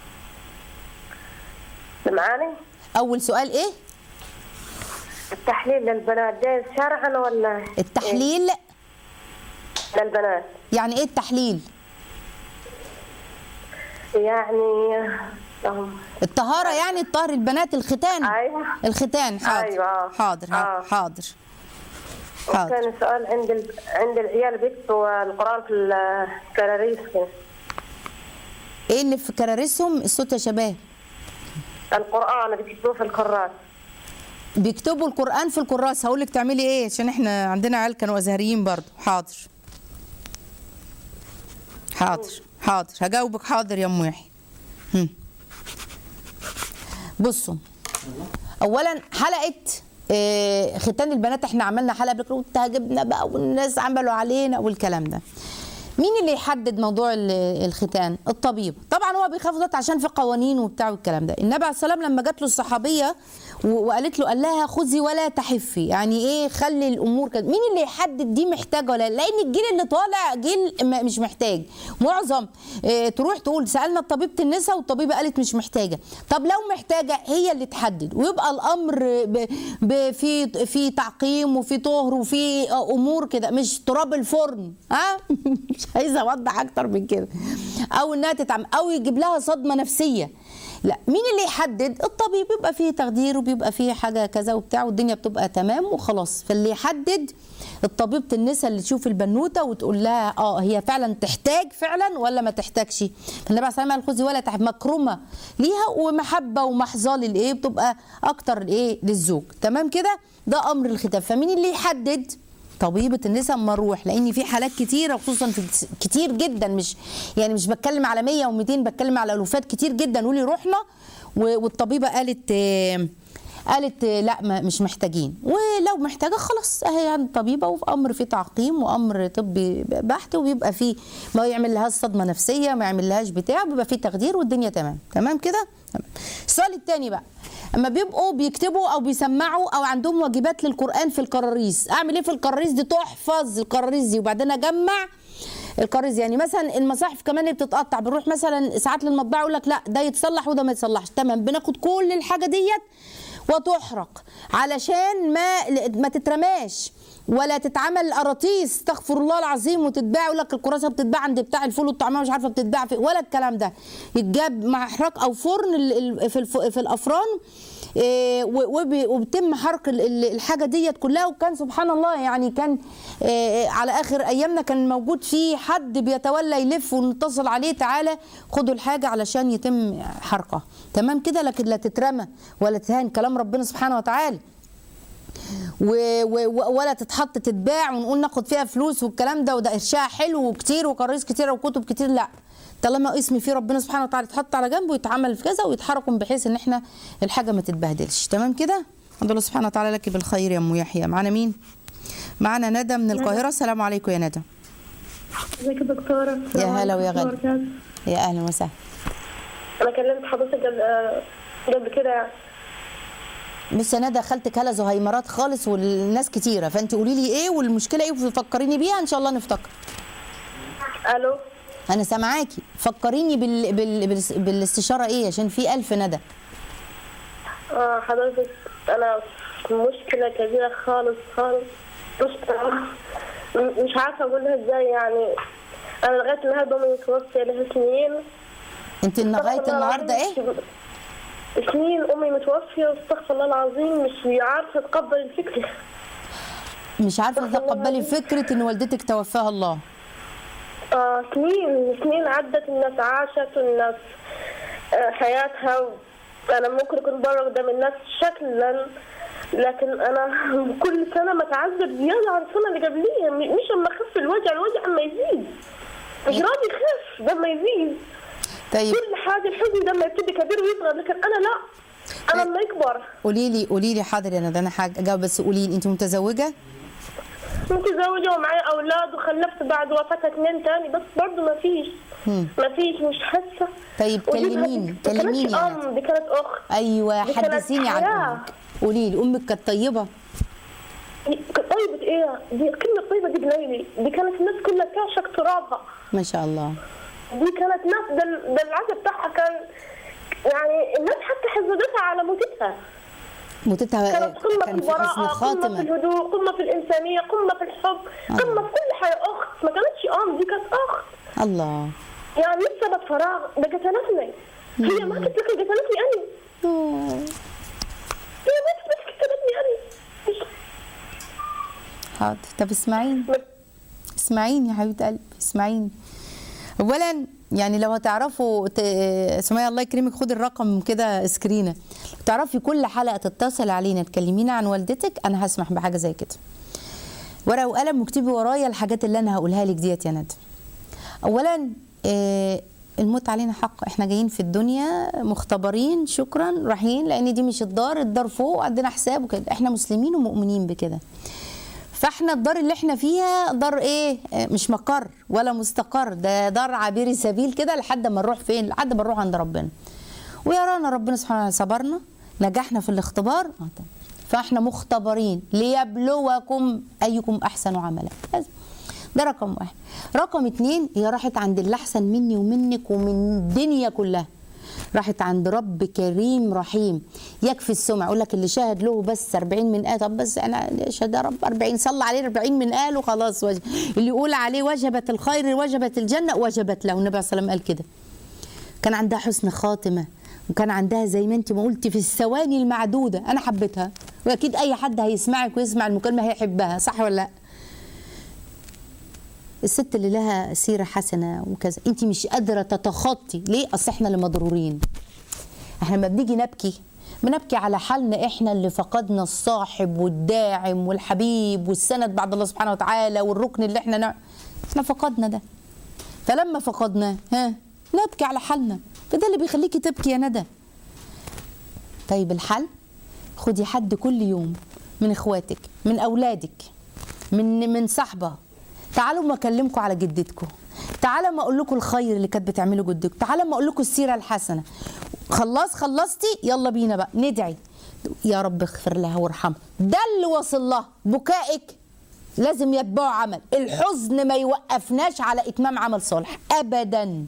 معاني؟ اول سؤال ايه التحليل للبنات جايز شرعا ولا التحليل إيه؟ للبنات يعني ايه التحليل يعني اللهم الطهاره يعني الطهر البنات الختان ايوه الختان حاضر أيوة. حاضر ها- آه. حاضر حاضر وكان سؤال عند ال... عند العيال بيكتبوا القرآن في الكراريس كده. ايه اللي في كراريسهم الصوت يا شباب القرآن بيكتبوه في الكرات بيكتبوا القران في الكراس هقول لك تعملي ايه عشان احنا عندنا عيال كانوا ازهريين برضو حاضر حاضر حاضر هجاوبك حاضر يا ام يحيى هم. بصوا اولا حلقه آه، ختان البنات احنا عملنا حلقه قبل كده وتهاجمنا بقى والناس عملوا علينا والكلام ده مين اللي يحدد موضوع ال- الختان الطبيب طبعا هو بيخاف دلوقتي عشان في قوانين وبتاع والكلام ده النبي عليه الصلاه والسلام لما جات له الصحابيه و- وقالت له قال لها خذي ولا تحفي يعني ايه خلي الامور كده مين اللي يحدد دي محتاجه ولا لا؟ لان الجيل اللي طالع جيل م- مش محتاج معظم اه تروح تقول سالنا طبيبه النساء والطبيبه قالت مش محتاجه طب لو محتاجه هي اللي تحدد ويبقى الامر ب ب في في تعقيم وفي طهر وفي آه، امور كده مش تراب الفرن ها مش عايزه اوضح اكتر من كده او انها تتعمل او يجيب لها صدمه نفسيه لا مين اللي يحدد الطبيب بيبقى فيه تخدير وبيبقى فيه حاجه كذا وبتاع والدنيا بتبقى تمام وخلاص فاللي يحدد الطبيبه النساء اللي تشوف البنوته وتقول لها اه هي فعلا تحتاج فعلا ولا ما تحتاجش فالنبي عليه الصلاه والسلام قال خذي ولا تحب مكرمه ليها ومحبه ومحظه للايه بتبقى اكتر الايه للزوج تمام كده ده امر الختان فمين اللي يحدد طبيبة النساء اما اروح لان في حالات كتيره خصوصا في كتير جدا مش يعني مش بتكلم على 100 و200 بتكلم على الوفات كتير جدا قولي رحنا و- والطبيبه قالت آه، قالت آه، لا ما مش محتاجين ولو محتاجه خلاص اهي عند الطبيبه وفي امر فيه تعقيم وامر طبي بحت وبيبقى فيه ما يعمل لهاش صدمه نفسيه ما يعمل لهاش بتاع بيبقى فيه تخدير والدنيا تمام تمام كده تمام. السؤال الثاني بقى اما بيبقوا بيكتبوا او بيسمعوا او عندهم واجبات للقران في الكراريس اعمل ايه في الكراريس دي تحفظ الكراريس دي وبعدين اجمع الكراريس يعني مثلا المصاحف كمان اللي بتتقطع بنروح مثلا ساعات للمطبعه يقول لك لا ده يتصلح وده ما يتصلحش تمام بناخد كل الحاجه ديت وتحرق علشان ما ما تترماش ولا تتعمل قراطيس استغفر الله العظيم وتتباع يقول لك الكراسه بتتباع عند بتاع الفول والطعميه مش عارفه بتتباع في ولا الكلام ده يتجاب مع احراق او فرن ال- ال- في الف- في الافران إيه، و- وب- وبتم حرق ال- ال- الحاجه ديت كلها وكان سبحان الله يعني كان إيه، على اخر ايامنا كان موجود في حد بيتولى يلف ونتصل عليه تعالى خدوا الحاجه علشان يتم حرقها تمام كده لكن لا تترمى ولا تهان كلام ربنا سبحانه وتعالى و و ولا تتحط تتباع ونقول ناخد فيها فلوس والكلام ده وده ارشاع حلو وكتير وكراريس كتيره وكتب كتير لا طالما اسم فيه ربنا سبحانه وتعالى يتحط على جنب ويتعمل في كذا ويتحركوا بحيث ان احنا الحاجه ما تتبهدلش تمام كده الحمد لله سبحانه وتعالى لك بالخير يا ام يحيى معانا مين معانا ندى من القاهره السلام عليكم يا ندى ازيك يا دكتورة يا هلا ويا غلا. غالي يا اهلا وسهلا أنا كلمت حضرتك قبل آه، قبل كده بس يا ندى خالتك هلا زهيمرات خالص والناس كتيره فانت قولي لي ايه والمشكله ايه وفكريني بيها ان شاء الله نفتكر ألو انا سامعاكي فكريني بال... بال... بال... بالاستشاره ايه عشان في ألف ندى آه حضرتك أنا في مشكلة كبيرة خالص خالص مش م- مش عارفة أقولها إزاي يعني أنا لغاية النهاردة أمي متوفية لها سنين انت لغايه استغفر الله النهارده العظيم ايه مش- سنين أمي متوفية واستغفر الله العظيم مش عارفة أتقبل الفكرة مش عارفه استغفر الله تتقبلي العظيم. فكره ان والدتك توفاها الله آه سنين سنين عدت الناس عاشت والناس آه حياتها و... أنا ممكن أكون بره قدام الناس شكلا لكن أنا كل سنة بتعذب زيادة عن السنة اللي قبليها م- مش أما أخف الوجع الوجع أما يزيد مش راضي يخف لما يزيد طيب كل حاجة الحزن لما يبتدي كبير ويصغر لكن أنا لا أنا لما يكبر قولي لي قولي لي حاضر يا ندى انا حاجه اجاوب بس قولي لي انت متزوجه متزوجة ومعايا أولاد وخلفت بعد وفاة اتنين تاني بس برضه ما فيش مم. ما فيش مش حاسة طيب ودي كلميني ما كانتش كلميني يا أم ندى دي كانت أخت ايوه دي كانت حدثيني عن حياة. امك قولي لي امك كانت طيبه طيبة ايه دي كلمه طيبه دي قليلي دي كانت الناس كلها تعشق ترابها ما شاء الله دي كانت ناس ده, ال- ده العزا بتاعها كان يعني الناس حتى حزنتها على موتتها موتتها كانت قمه في كان في حسن البراءه قمه في خاتمه الهدوء قمه في الانسانيه قمه في الحب قمه في كل حاجه اخت ما كانتش ام دي كانت اخت الله يعني مش سبب فراغ ده قتلتني هي ماتت لكن قتلتني انا أوه. هي ماتت بس قتلتني انا مش- حاضر طب اسمعيني اسمعيني يا حبيبه قلبي اسمعيني اولا يعني لو هتعرفوا ت- سمية الله يكرمك خد الرقم كده سكرينه لو تعرفي كل حلقه تتصل علينا تكلمينا عن والدتك انا هسمح بحاجه زي كده ورقه وقلم واكتبي ورايا الحاجات اللي انا هقولها لك ديت يا ندى اولا آه، الموت علينا حق احنا جايين في الدنيا مختبرين شكرا رايحين لان دي مش الدار الدار فوق عندنا حساب وكده احنا مسلمين ومؤمنين بكده فاحنا الدار اللي احنا فيها دار ايه آه، مش مقر ولا مستقر ده دار عابري سبيل كده لحد ما نروح فين لحد ما نروح عند ربنا ويرانا ربنا سبحانه وتعالى صبرنا نجحنا في الاختبار آه، طب. فاحنا مختبرين ليبلوكم ايكم احسن عملا بس. ده رقم واحد رقم اتنين هي راحت عند اللي احسن مني ومنك ومن الدنيا كلها راحت عند رب كريم رحيم يكفي السمع يقول لك اللي شاهد له بس 40 من آل طب بس انا اشهد يا رب 40 صلى عليه 40 من آل وخلاص وجب. اللي يقول عليه وجبت الخير وجبت الجنه وجبت له النبي صلى الله عليه وسلم قال كده كان عندها حسن خاتمه وكان عندها زي ما انت ما قلتي في الثواني المعدوده انا حبيتها واكيد اي حد هيسمعك ويسمع المكالمه هيحبها صح ولا لا الست اللي لها سيره حسنه وكذا انت مش قادره تتخطي ليه اصل احنا اللي مضرورين احنا لما بنيجي نبكي بنبكي على حالنا احنا اللي فقدنا الصاحب والداعم والحبيب والسند بعد الله سبحانه وتعالى والركن اللي احنا نع... احنا فقدنا ده فلما فقدناه ها نبكي على حالنا فده اللي بيخليكي تبكي يا ندى طيب الحل خدي حد كل يوم من اخواتك من اولادك من من صاحبه تعالوا ما اكلمكم على جدتكم تعالوا ما اقول لكم الخير اللي كانت بتعمله جدتكم تعالوا ما اقول لكم السيره الحسنه خلاص خلصتي يلا بينا بقى ندعي يا رب اغفر لها وارحمها ده اللي وصل لها بكائك لازم يتبعه عمل الحزن ما يوقفناش على اتمام عمل صالح ابدا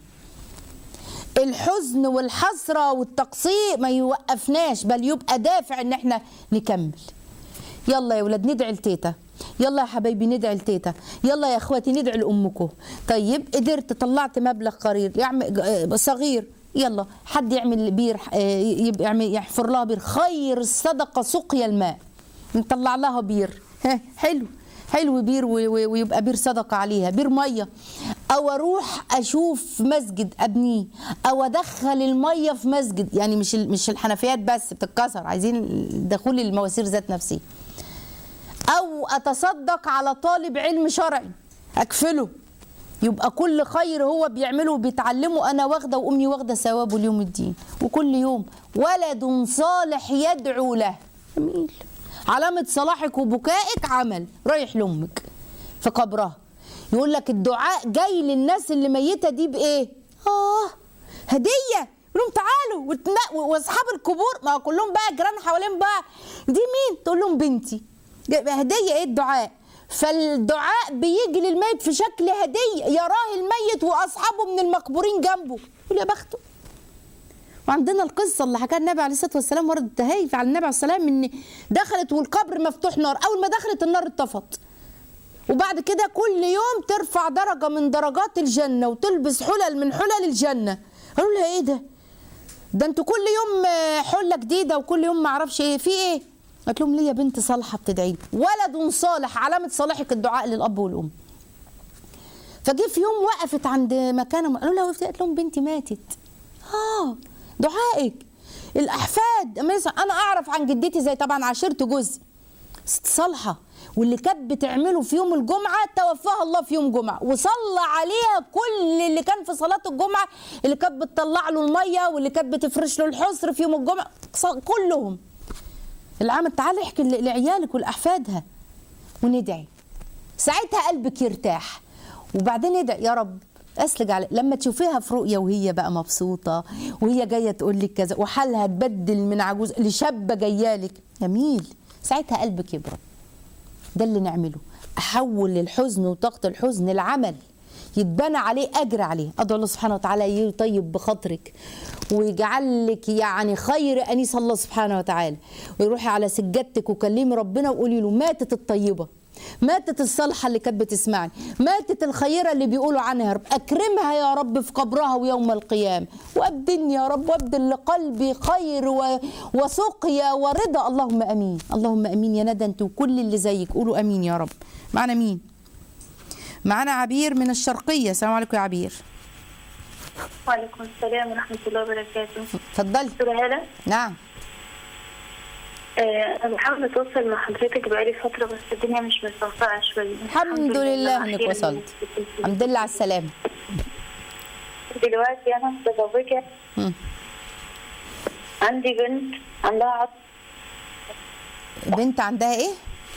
الحزن والحسره والتقصير ما يوقفناش بل يبقى دافع ان احنا نكمل يلا يا ولاد ندعي لتيتا يلا يا حبايبي ندعي لتيتا يلا يا اخواتي ندعي لامكم طيب قدرت طلعت مبلغ قرير يعمل صغير يلا حد يعمل بير آه، يبقى يعمل يحفر لها بير خير الصدقه سقيا الماء نطلع لها بير ها حلو حلو بير و- و- ويبقى بير صدقه عليها بير ميه او اروح اشوف مسجد ابنيه او ادخل الميه في مسجد يعني مش ال- مش الحنفيات بس بتتكسر عايزين دخول المواسير ذات نفسها او اتصدق على طالب علم شرعي اكفله يبقى كل خير هو بيعمله وبيتعلمه انا واخده وامي واخده ثوابه ليوم الدين وكل يوم ولد صالح يدعو له جميل علامه صلاحك وبكائك عمل رايح لامك في قبرها يقول لك الدعاء جاي للناس اللي ميته دي بايه اه هديه يقول لهم تعالوا وتنا- واصحاب القبور ما هو كلهم بقى جيران حوالين بقى دي مين تقول لهم بنتي هديه ايه الدعاء فالدعاء بيجي للميت في شكل هديه يراه الميت واصحابه من المقبورين جنبه يقول يا بخته وعندنا القصه اللي حكاها النبي عليه الصلاه والسلام ورد تهيف على النبي عليه الصلاه والسلام ان دخلت والقبر مفتوح نار اول ما دخلت النار اتطفت وبعد كده كل يوم ترفع درجه من درجات الجنه وتلبس حلل من حلل الجنه قالوا لها ايه ده ده انتوا كل يوم آه، حله جديده وكل يوم ما اعرفش ايه في ايه قالت لهم ليا بنت صالحه بتدعي لي. ولد صالح علامه صالحك الدعاء للاب والام فجه في يوم وقفت عند مكان قالوا لها وقفت قالت لهم بنتي ماتت اه دعائك الاحفاد مثلا انا اعرف عن جدتي زي طبعا عشرت جزء ست صالحه واللي كانت بتعمله في يوم الجمعه توفاها الله في يوم جمعه وصلى عليها كل اللي كان في صلاه الجمعه اللي كانت بتطلع له الميه واللي كانت بتفرش له الحصر في يوم الجمعه ص- كلهم العمل تعالي احكي ل- لعيالك ولاحفادها وندعي ساعتها قلبك يرتاح وبعدين ادعي يا رب اسلج على لما تشوفيها في رؤيه وهي بقى مبسوطه وهي جايه تقول لك كذا وحالها تبدل من عجوز لشابه جايه لك جميل ساعتها قلبك يبرد ده اللي نعمله احول الحزن وطاقه الحزن العمل يتبنى عليه اجر عليه ادعو الله سبحانه وتعالى يطيب بخاطرك ويجعل لك يعني خير انيس الله سبحانه وتعالى ويروحي على سجادتك وكلمي ربنا وقولي له ماتت الطيبه ماتت الصالحه اللي كانت بتسمعني ماتت الخيره اللي بيقولوا عنها يا رب اكرمها يا رب في قبرها ويوم القيامه وابدلني يا رب وابدل لقلبي خير و... وسقيا ورضا اللهم امين اللهم امين يا ندى انت وكل اللي زيك قولوا امين يا رب معنا مين معنا عبير من الشرقيه السلام عليكم يا عبير وعليكم السلام ورحمة الله وبركاته اتفضلي دكتورة هالة نعم آه، أنا بحاول أتواصل مع حضرتك بقالي فترة بس الدنيا مش متوفقة شوية الحمد لله انك أخيراً وصلت يعني. الحمد لله على السلامه دلوقتي أنا متزوجة مم. عندي بنت عندها عشر بنت عندها ايه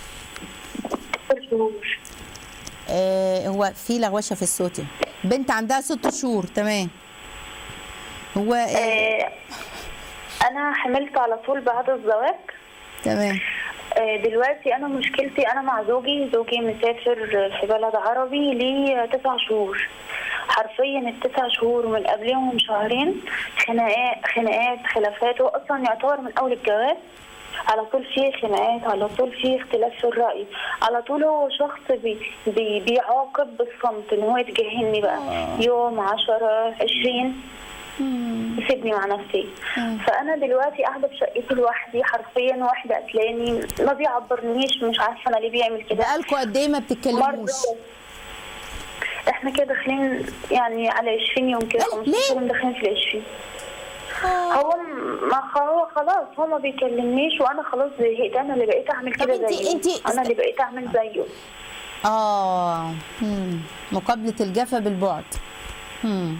شهور آه هو في لغوشه في الصوت يعني. بنت عندها ست شهور تمام هو آه آه، أنا حملت على طول بعد الزواج تمام آه، دلوقتي انا مشكلتي انا مع زوجي زوجي مسافر في بلد عربي ليه تسع شهور حرفيا التسع شهور من قبلهم شهرين خناقات خناقات خلافات هو اصلا يعتبر من اول الجواز على طول فيه خناقات على طول فيه اختلاف في الرأي على طول هو شخص بي بي بيعاقب بالصمت ان هو يتجاهلني بقى يوم عشرة عشرين يسيبني مع نفسي فانا دلوقتي قاعده في شقتي لوحدي حرفيا واحده قتلاني ما بيعبرنيش مش عارفه انا ليه بيعمل كده بقالكوا قد ايه ما بتتكلموش مرة احنا كده داخلين يعني على 20 يوم كده إيه؟ 15 يوم داخلين في ال 20 هو م- ما خ- هو خلاص هو ما بيكلمنيش وانا خلاص زهقت انا اللي بقيت اعمل طب كده انتي- زيه انتي است- انا اللي بقيت اعمل زيه اه مم. مقابله الجفا بالبعد مم.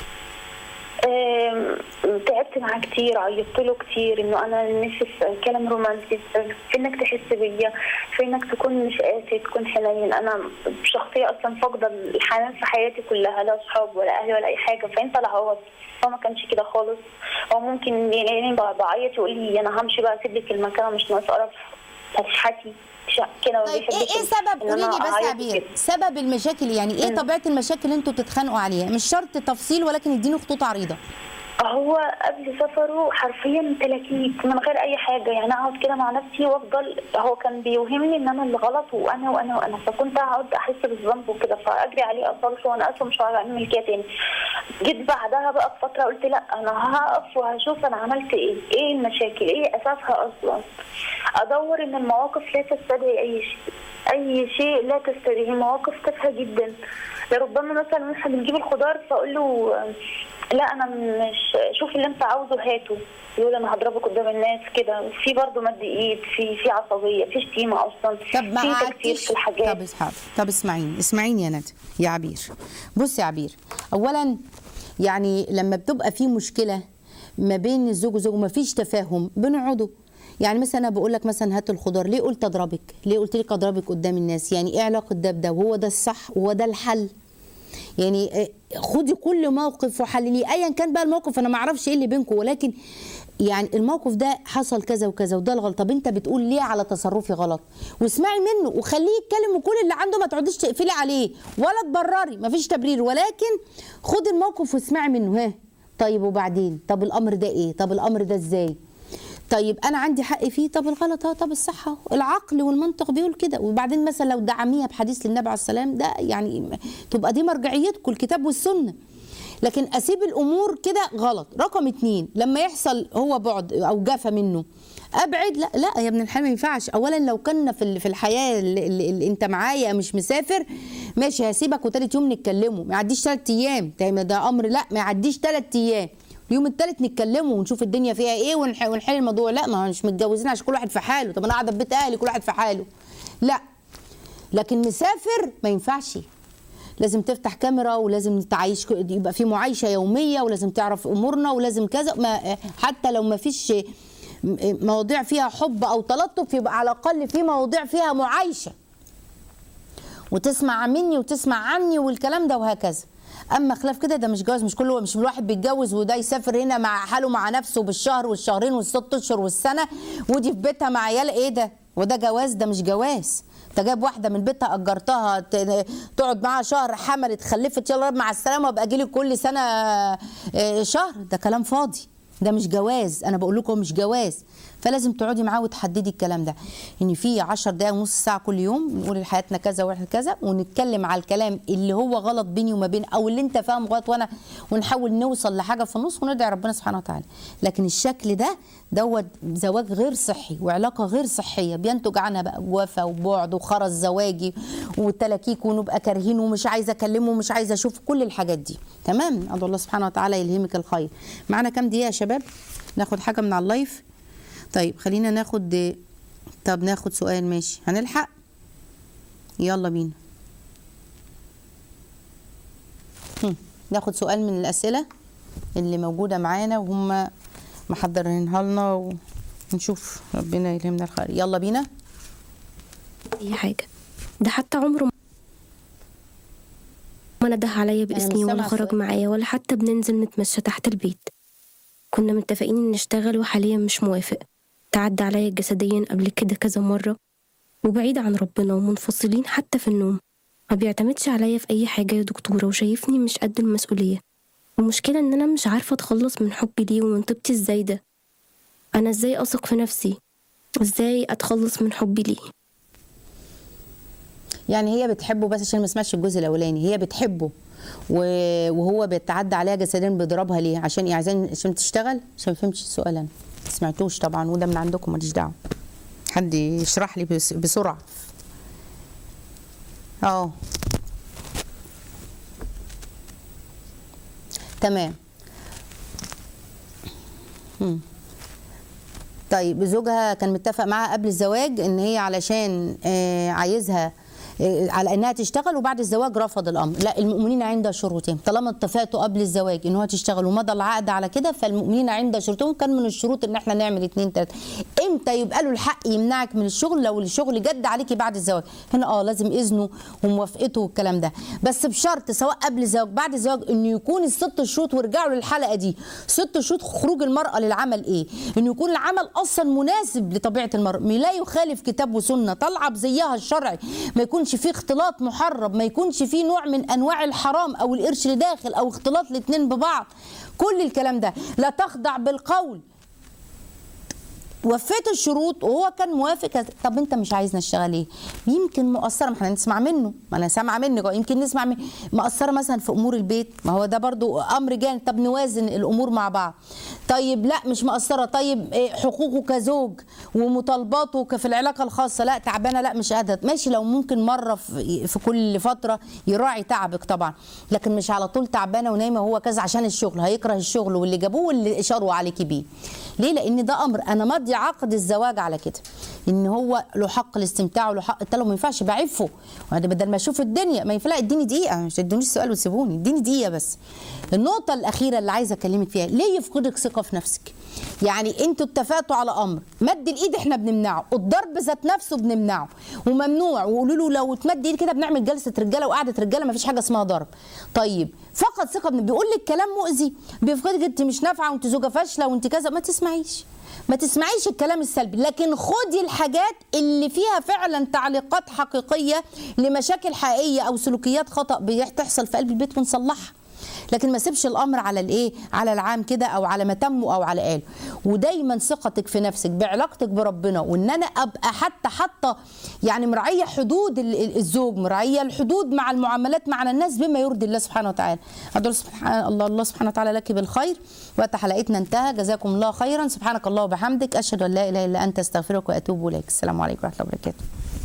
آم، تعبت معاه كتير عيطت له كتير انه انا نفسي في كلام رومانسي في انك تحس بيا في انك تكون مش قاسي تكون حنين انا شخصيه اصلا فاقده الحنان في حياتي كلها لا اصحاب ولا اهلي ولا اي حاجه فانت العوض هو ما كانش كده خالص هو ممكن يلاقيني ب- بعيط يقول لي انا همشي بقى اسيب لك المكان أنا مش ناقص قرف هتشحتي كده ما طيب ايه بيحبش ايه سبب إن قولي أنا لي بس يا أعيط عبير كده. سبب المشاكل يعني ايه طبيعه المشاكل اللي انتوا بتتخانقوا عليها مش شرط تفصيل ولكن اديني خطوط عريضه هو قبل سفره حرفيا تلاكيك من غير اي حاجه يعني اقعد كده مع نفسي وافضل هو كان بيوهمني ان انا اللي غلط وانا وانا وانا فكنت اقعد احس بالذنب وكده فاجري عليه اصالحه وانا اصلا مش هعمل كده تاني جيت بعدها بقى بفتره قلت لا انا هقف وهشوف انا عملت ايه ايه المشاكل ايه اساسها اصلا ادور ان المواقف لا تستدعي اي شيء اي شيء لا تستدعي مواقف تافهه جدا لربما مثلا احنا بنجيب الخضار فاقول له لا انا مش شوف اللي انت عاوزه هاته يقول انا هضربك قدام الناس كده في برضه مد ايد في في عصبيه في شتيمه اصلا طب ما في تكتير قعدتيش في الحاجات طب اسحاق طب اسمعيني اسمعيني يا ندى يا عبير بصي يا عبير اولا يعني لما بتبقى في مشكله ما بين الزوج وزوج وما فيش تفاهم بنقعدوا يعني مثلا انا بقول لك مثلا هات الخضار ليه قلت اضربك ليه قلت لك اضربك قدام الناس يعني ايه علاقه ده بده وهو ده الصح وهو ده الحل يعني آه، خدي كل موقف وحلليه ايا كان بقى الموقف انا ما اعرفش ايه اللي بينكم ولكن يعني الموقف ده حصل كذا وكذا وده الغلط طب انت بتقول ليه على تصرفي غلط واسمعي منه وخليه يتكلم وكل اللي عنده ما تقعديش تقفلي عليه ولا تبرري ما فيش تبرير ولكن خدي الموقف واسمعي منه ها طيب وبعدين طب الامر ده ايه طب الامر ده ازاي طيب انا عندي حق فيه طب الغلط اه طب الصح اهو العقل والمنطق بيقول كده وبعدين مثلا لو دعميها بحديث للنبي عليه السلام ده يعني تبقى دي مرجعيتكم الكتاب والسنه لكن اسيب الامور كده غلط رقم اتنين لما يحصل هو بعد او جفا منه ابعد لا لا يا ابن الحلال ما ينفعش اولا لو كنا في ال- في الحياه اللي, اللي, اللي انت معايا مش مسافر ماشي هسيبك وتالت يوم نتكلموا ما يعديش تلات ايام ده ده امر لا ما يعديش تلات ايام اليوم التالت نتكلموا ونشوف الدنيا فيها ايه ونح- ونحل الموضوع لا ما هو مش متجوزين عشان كل واحد في حاله طب انا قاعده في بيت اهلي كل واحد في حاله لا لكن مسافر ما ينفعش لازم تفتح كاميرا ولازم تعيش يبقى في معايشه يوميه ولازم تعرف امورنا ولازم كذا ما حتى لو ما فيش مواضيع فيها حب او تلطف يبقى على الاقل في مواضيع فيها معايشه وتسمع مني وتسمع عني والكلام ده وهكذا اما خلاف كده ده مش جواز مش كل مش الواحد بيتجوز وده يسافر هنا مع حاله مع نفسه بالشهر والشهرين والست اشهر والسنه ودي في بيتها مع عيال ايه ده وده جواز ده مش جواز انت جايب واحده من بيتها اجرتها ت- تقعد معاها شهر حملت خلفت يلا مع السلامه وابقى اجي لك كل سنه آه، شهر ده كلام فاضي ده مش جواز انا بقول لكم مش جواز فلازم تقعدي معاه وتحددي الكلام ده ان في 10 دقائق ونص ساعه كل يوم نقول لحياتنا كذا واحنا كذا ونتكلم على الكلام اللي هو غلط بيني وما بين او اللي انت فاهمه غلط وانا ونحاول نوصل لحاجه في النص وندعي ربنا سبحانه وتعالى لكن الشكل ده دوت زواج غير صحي وعلاقه غير صحيه بينتج عنها بقى جوافه وبعد وخرز زواجي وتلاكيك ونبقى كارهين ومش عايزه اكلمه ومش عايزه اشوف كل الحاجات دي تمام ادعو الله سبحانه وتعالى يلهمك الخير معانا كام دقيقه يا شباب ناخد حاجه من على اللايف طيب خلينا ناخد طب ناخد سؤال ماشي هنلحق يلا بينا هم، ناخد سؤال من الأسئلة اللي موجودة معانا وهم محضرينها لنا ونشوف ربنا يلهمنا الخير يلا بينا اي حاجه ده حتى عمره ما نده عليا مش باسمي ولا سامعة خرج السؤال. معايا ولا حتى بننزل نتمشى تحت البيت كنا متفقين ان نشتغل وحاليا مش موافق تعدى عليا جسديا قبل كده كذا مرة وبعيد عن ربنا ومنفصلين حتى في النوم ما بيعتمدش عليا في أي حاجة يا دكتورة وشايفني مش قد المسؤولية المشكلة إن أنا مش عارفة أتخلص من حبي ليه ومن طيبتي الزايدة أنا إزاي أثق في نفسي إزاي أتخلص من حبي ليه يعني هي بتحبه بس عشان ما سمعتش الجزء الاولاني هي بتحبه و- وهو بيتعدى عليها جسديا بيضربها ليه عشان ايه عايزين عشان تشتغل عشان ما فهمتش السؤال انا ما سمعتوش طبعا وده من عندكم ماليش دعوه حد يشرح لي بس- بسرعه اه تمام مم. طيب زوجها كان متفق معاها قبل الزواج ان هي علشان آه، عايزها آه، على انها تشتغل وبعد الزواج رفض الامر لا المؤمنين عند شروطهم طالما اتفقتوا قبل الزواج ان هو تشتغل ومضى العقد على كده فالمؤمنين عند شروطهم كان من الشروط ان احنا نعمل اتنين تلاته امتى يبقى له الحق يمنعك من الشغل لو الشغل جد عليكي بعد الزواج هنا اه لازم اذنه وموافقته والكلام ده بس بشرط سواء قبل الزواج بعد الزواج انه يكون الست شروط وارجعوا للحلقه دي ست شروط خروج المراه للعمل ايه انه يكون العمل اصلا مناسب لطبيعه المراه ما لا يخالف كتاب وسنه طالعه بزيها الشرعي ما يكونش فيه اختلاط محرم ما يكونش فيه نوع من انواع الحرام او القرش اللي داخل او اختلاط الاثنين ببعض كل الكلام ده لا تخضع بالقول وفيت الشروط وهو كان موافق طب انت مش عايزنا نشتغل ايه يمكن مقصره ما احنا نسمع منه ما انا سامعه منك أهو، يمكن نسمع من مقصره مثلا في امور البيت ما هو ده برضو امر جانب طب نوازن الامور مع بعض طيب لا مش مقصره طيب إيه حقوقه كزوج ومطالباته ك- في العلاقه الخاصه لا تعبانه لا مش قادره ماشي لو ممكن مره في, في كل فتره يراعي تعبك طبعا لكن مش على طول تعبانه ونايمه وهو كذا عشان الشغل هيكره الشغل واللي جابوه واللي اشاروا عليكي بيه ليه لان ده امر انا ماضي عقد الزواج على كده ان هو له حق الاستمتاع وله حق التلو ما ينفعش بعفه وأنا بدل ما اشوف الدنيا ما ينفع لا اديني دقيقه مش تدونيش سؤال وتسيبوني اديني دقيقه بس النقطه الاخيره اللي عايزه اكلمك فيها ليه يفقدك ثقه في نفسك يعني انتوا اتفقتوا على امر مد الايد احنا بنمنعه الضرب ذات نفسه بنمنعه وممنوع وقولوا له لو تمد ايد كده بنعمل جلسه رجاله وقعده رجاله ما فيش حاجه اسمها ضرب طيب فقد ثقه بن- بيقول لك كلام مؤذي بيفقدك انت مش نافعه وانت زوجه فاشله وانت كذا ما تسمعيش ما تسمعيش الكلام السلبي لكن خدي الحاجات اللي فيها فعلا تعليقات حقيقيه لمشاكل حقيقيه او سلوكيات خطا بتحصل في قلب البيت ونصلحها لكن ما سيبش الامر على الايه على العام كده او على ما تمه او على قاله ودايما ثقتك في نفسك بعلاقتك بربنا وان انا ابقى حتى حتى يعني مراعيه حدود ال- ال- الزوج مراعيه الحدود مع المعاملات مع الناس بما يرضي الله سبحانه وتعالى ادعو سبحان الله الله سبحانه وتعالى لك بالخير وقت حلقتنا انتهى جزاكم الله خيرا سبحانك الله وبحمدك اشهد ان لا اله الا انت استغفرك واتوب اليك السلام عليكم ورحمه الله وبركاته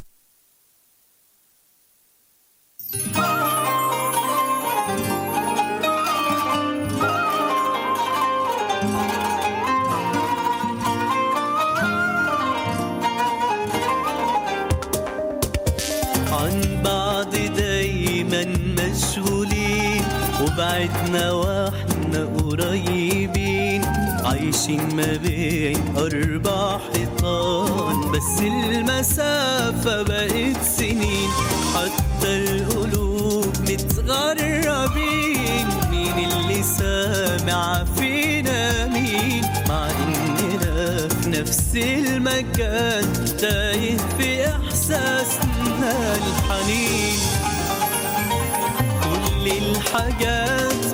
عن بعض دايما مشغولين وبعدنا واحنا قريبين عايشين ما بين أربع حيطان بس المسافة بقت سنين حتى القلوب متغربين مين اللي سامع فينا مين مع إننا في نفس نفس المكان تايه في إحساسنا الحنين كل الحاجات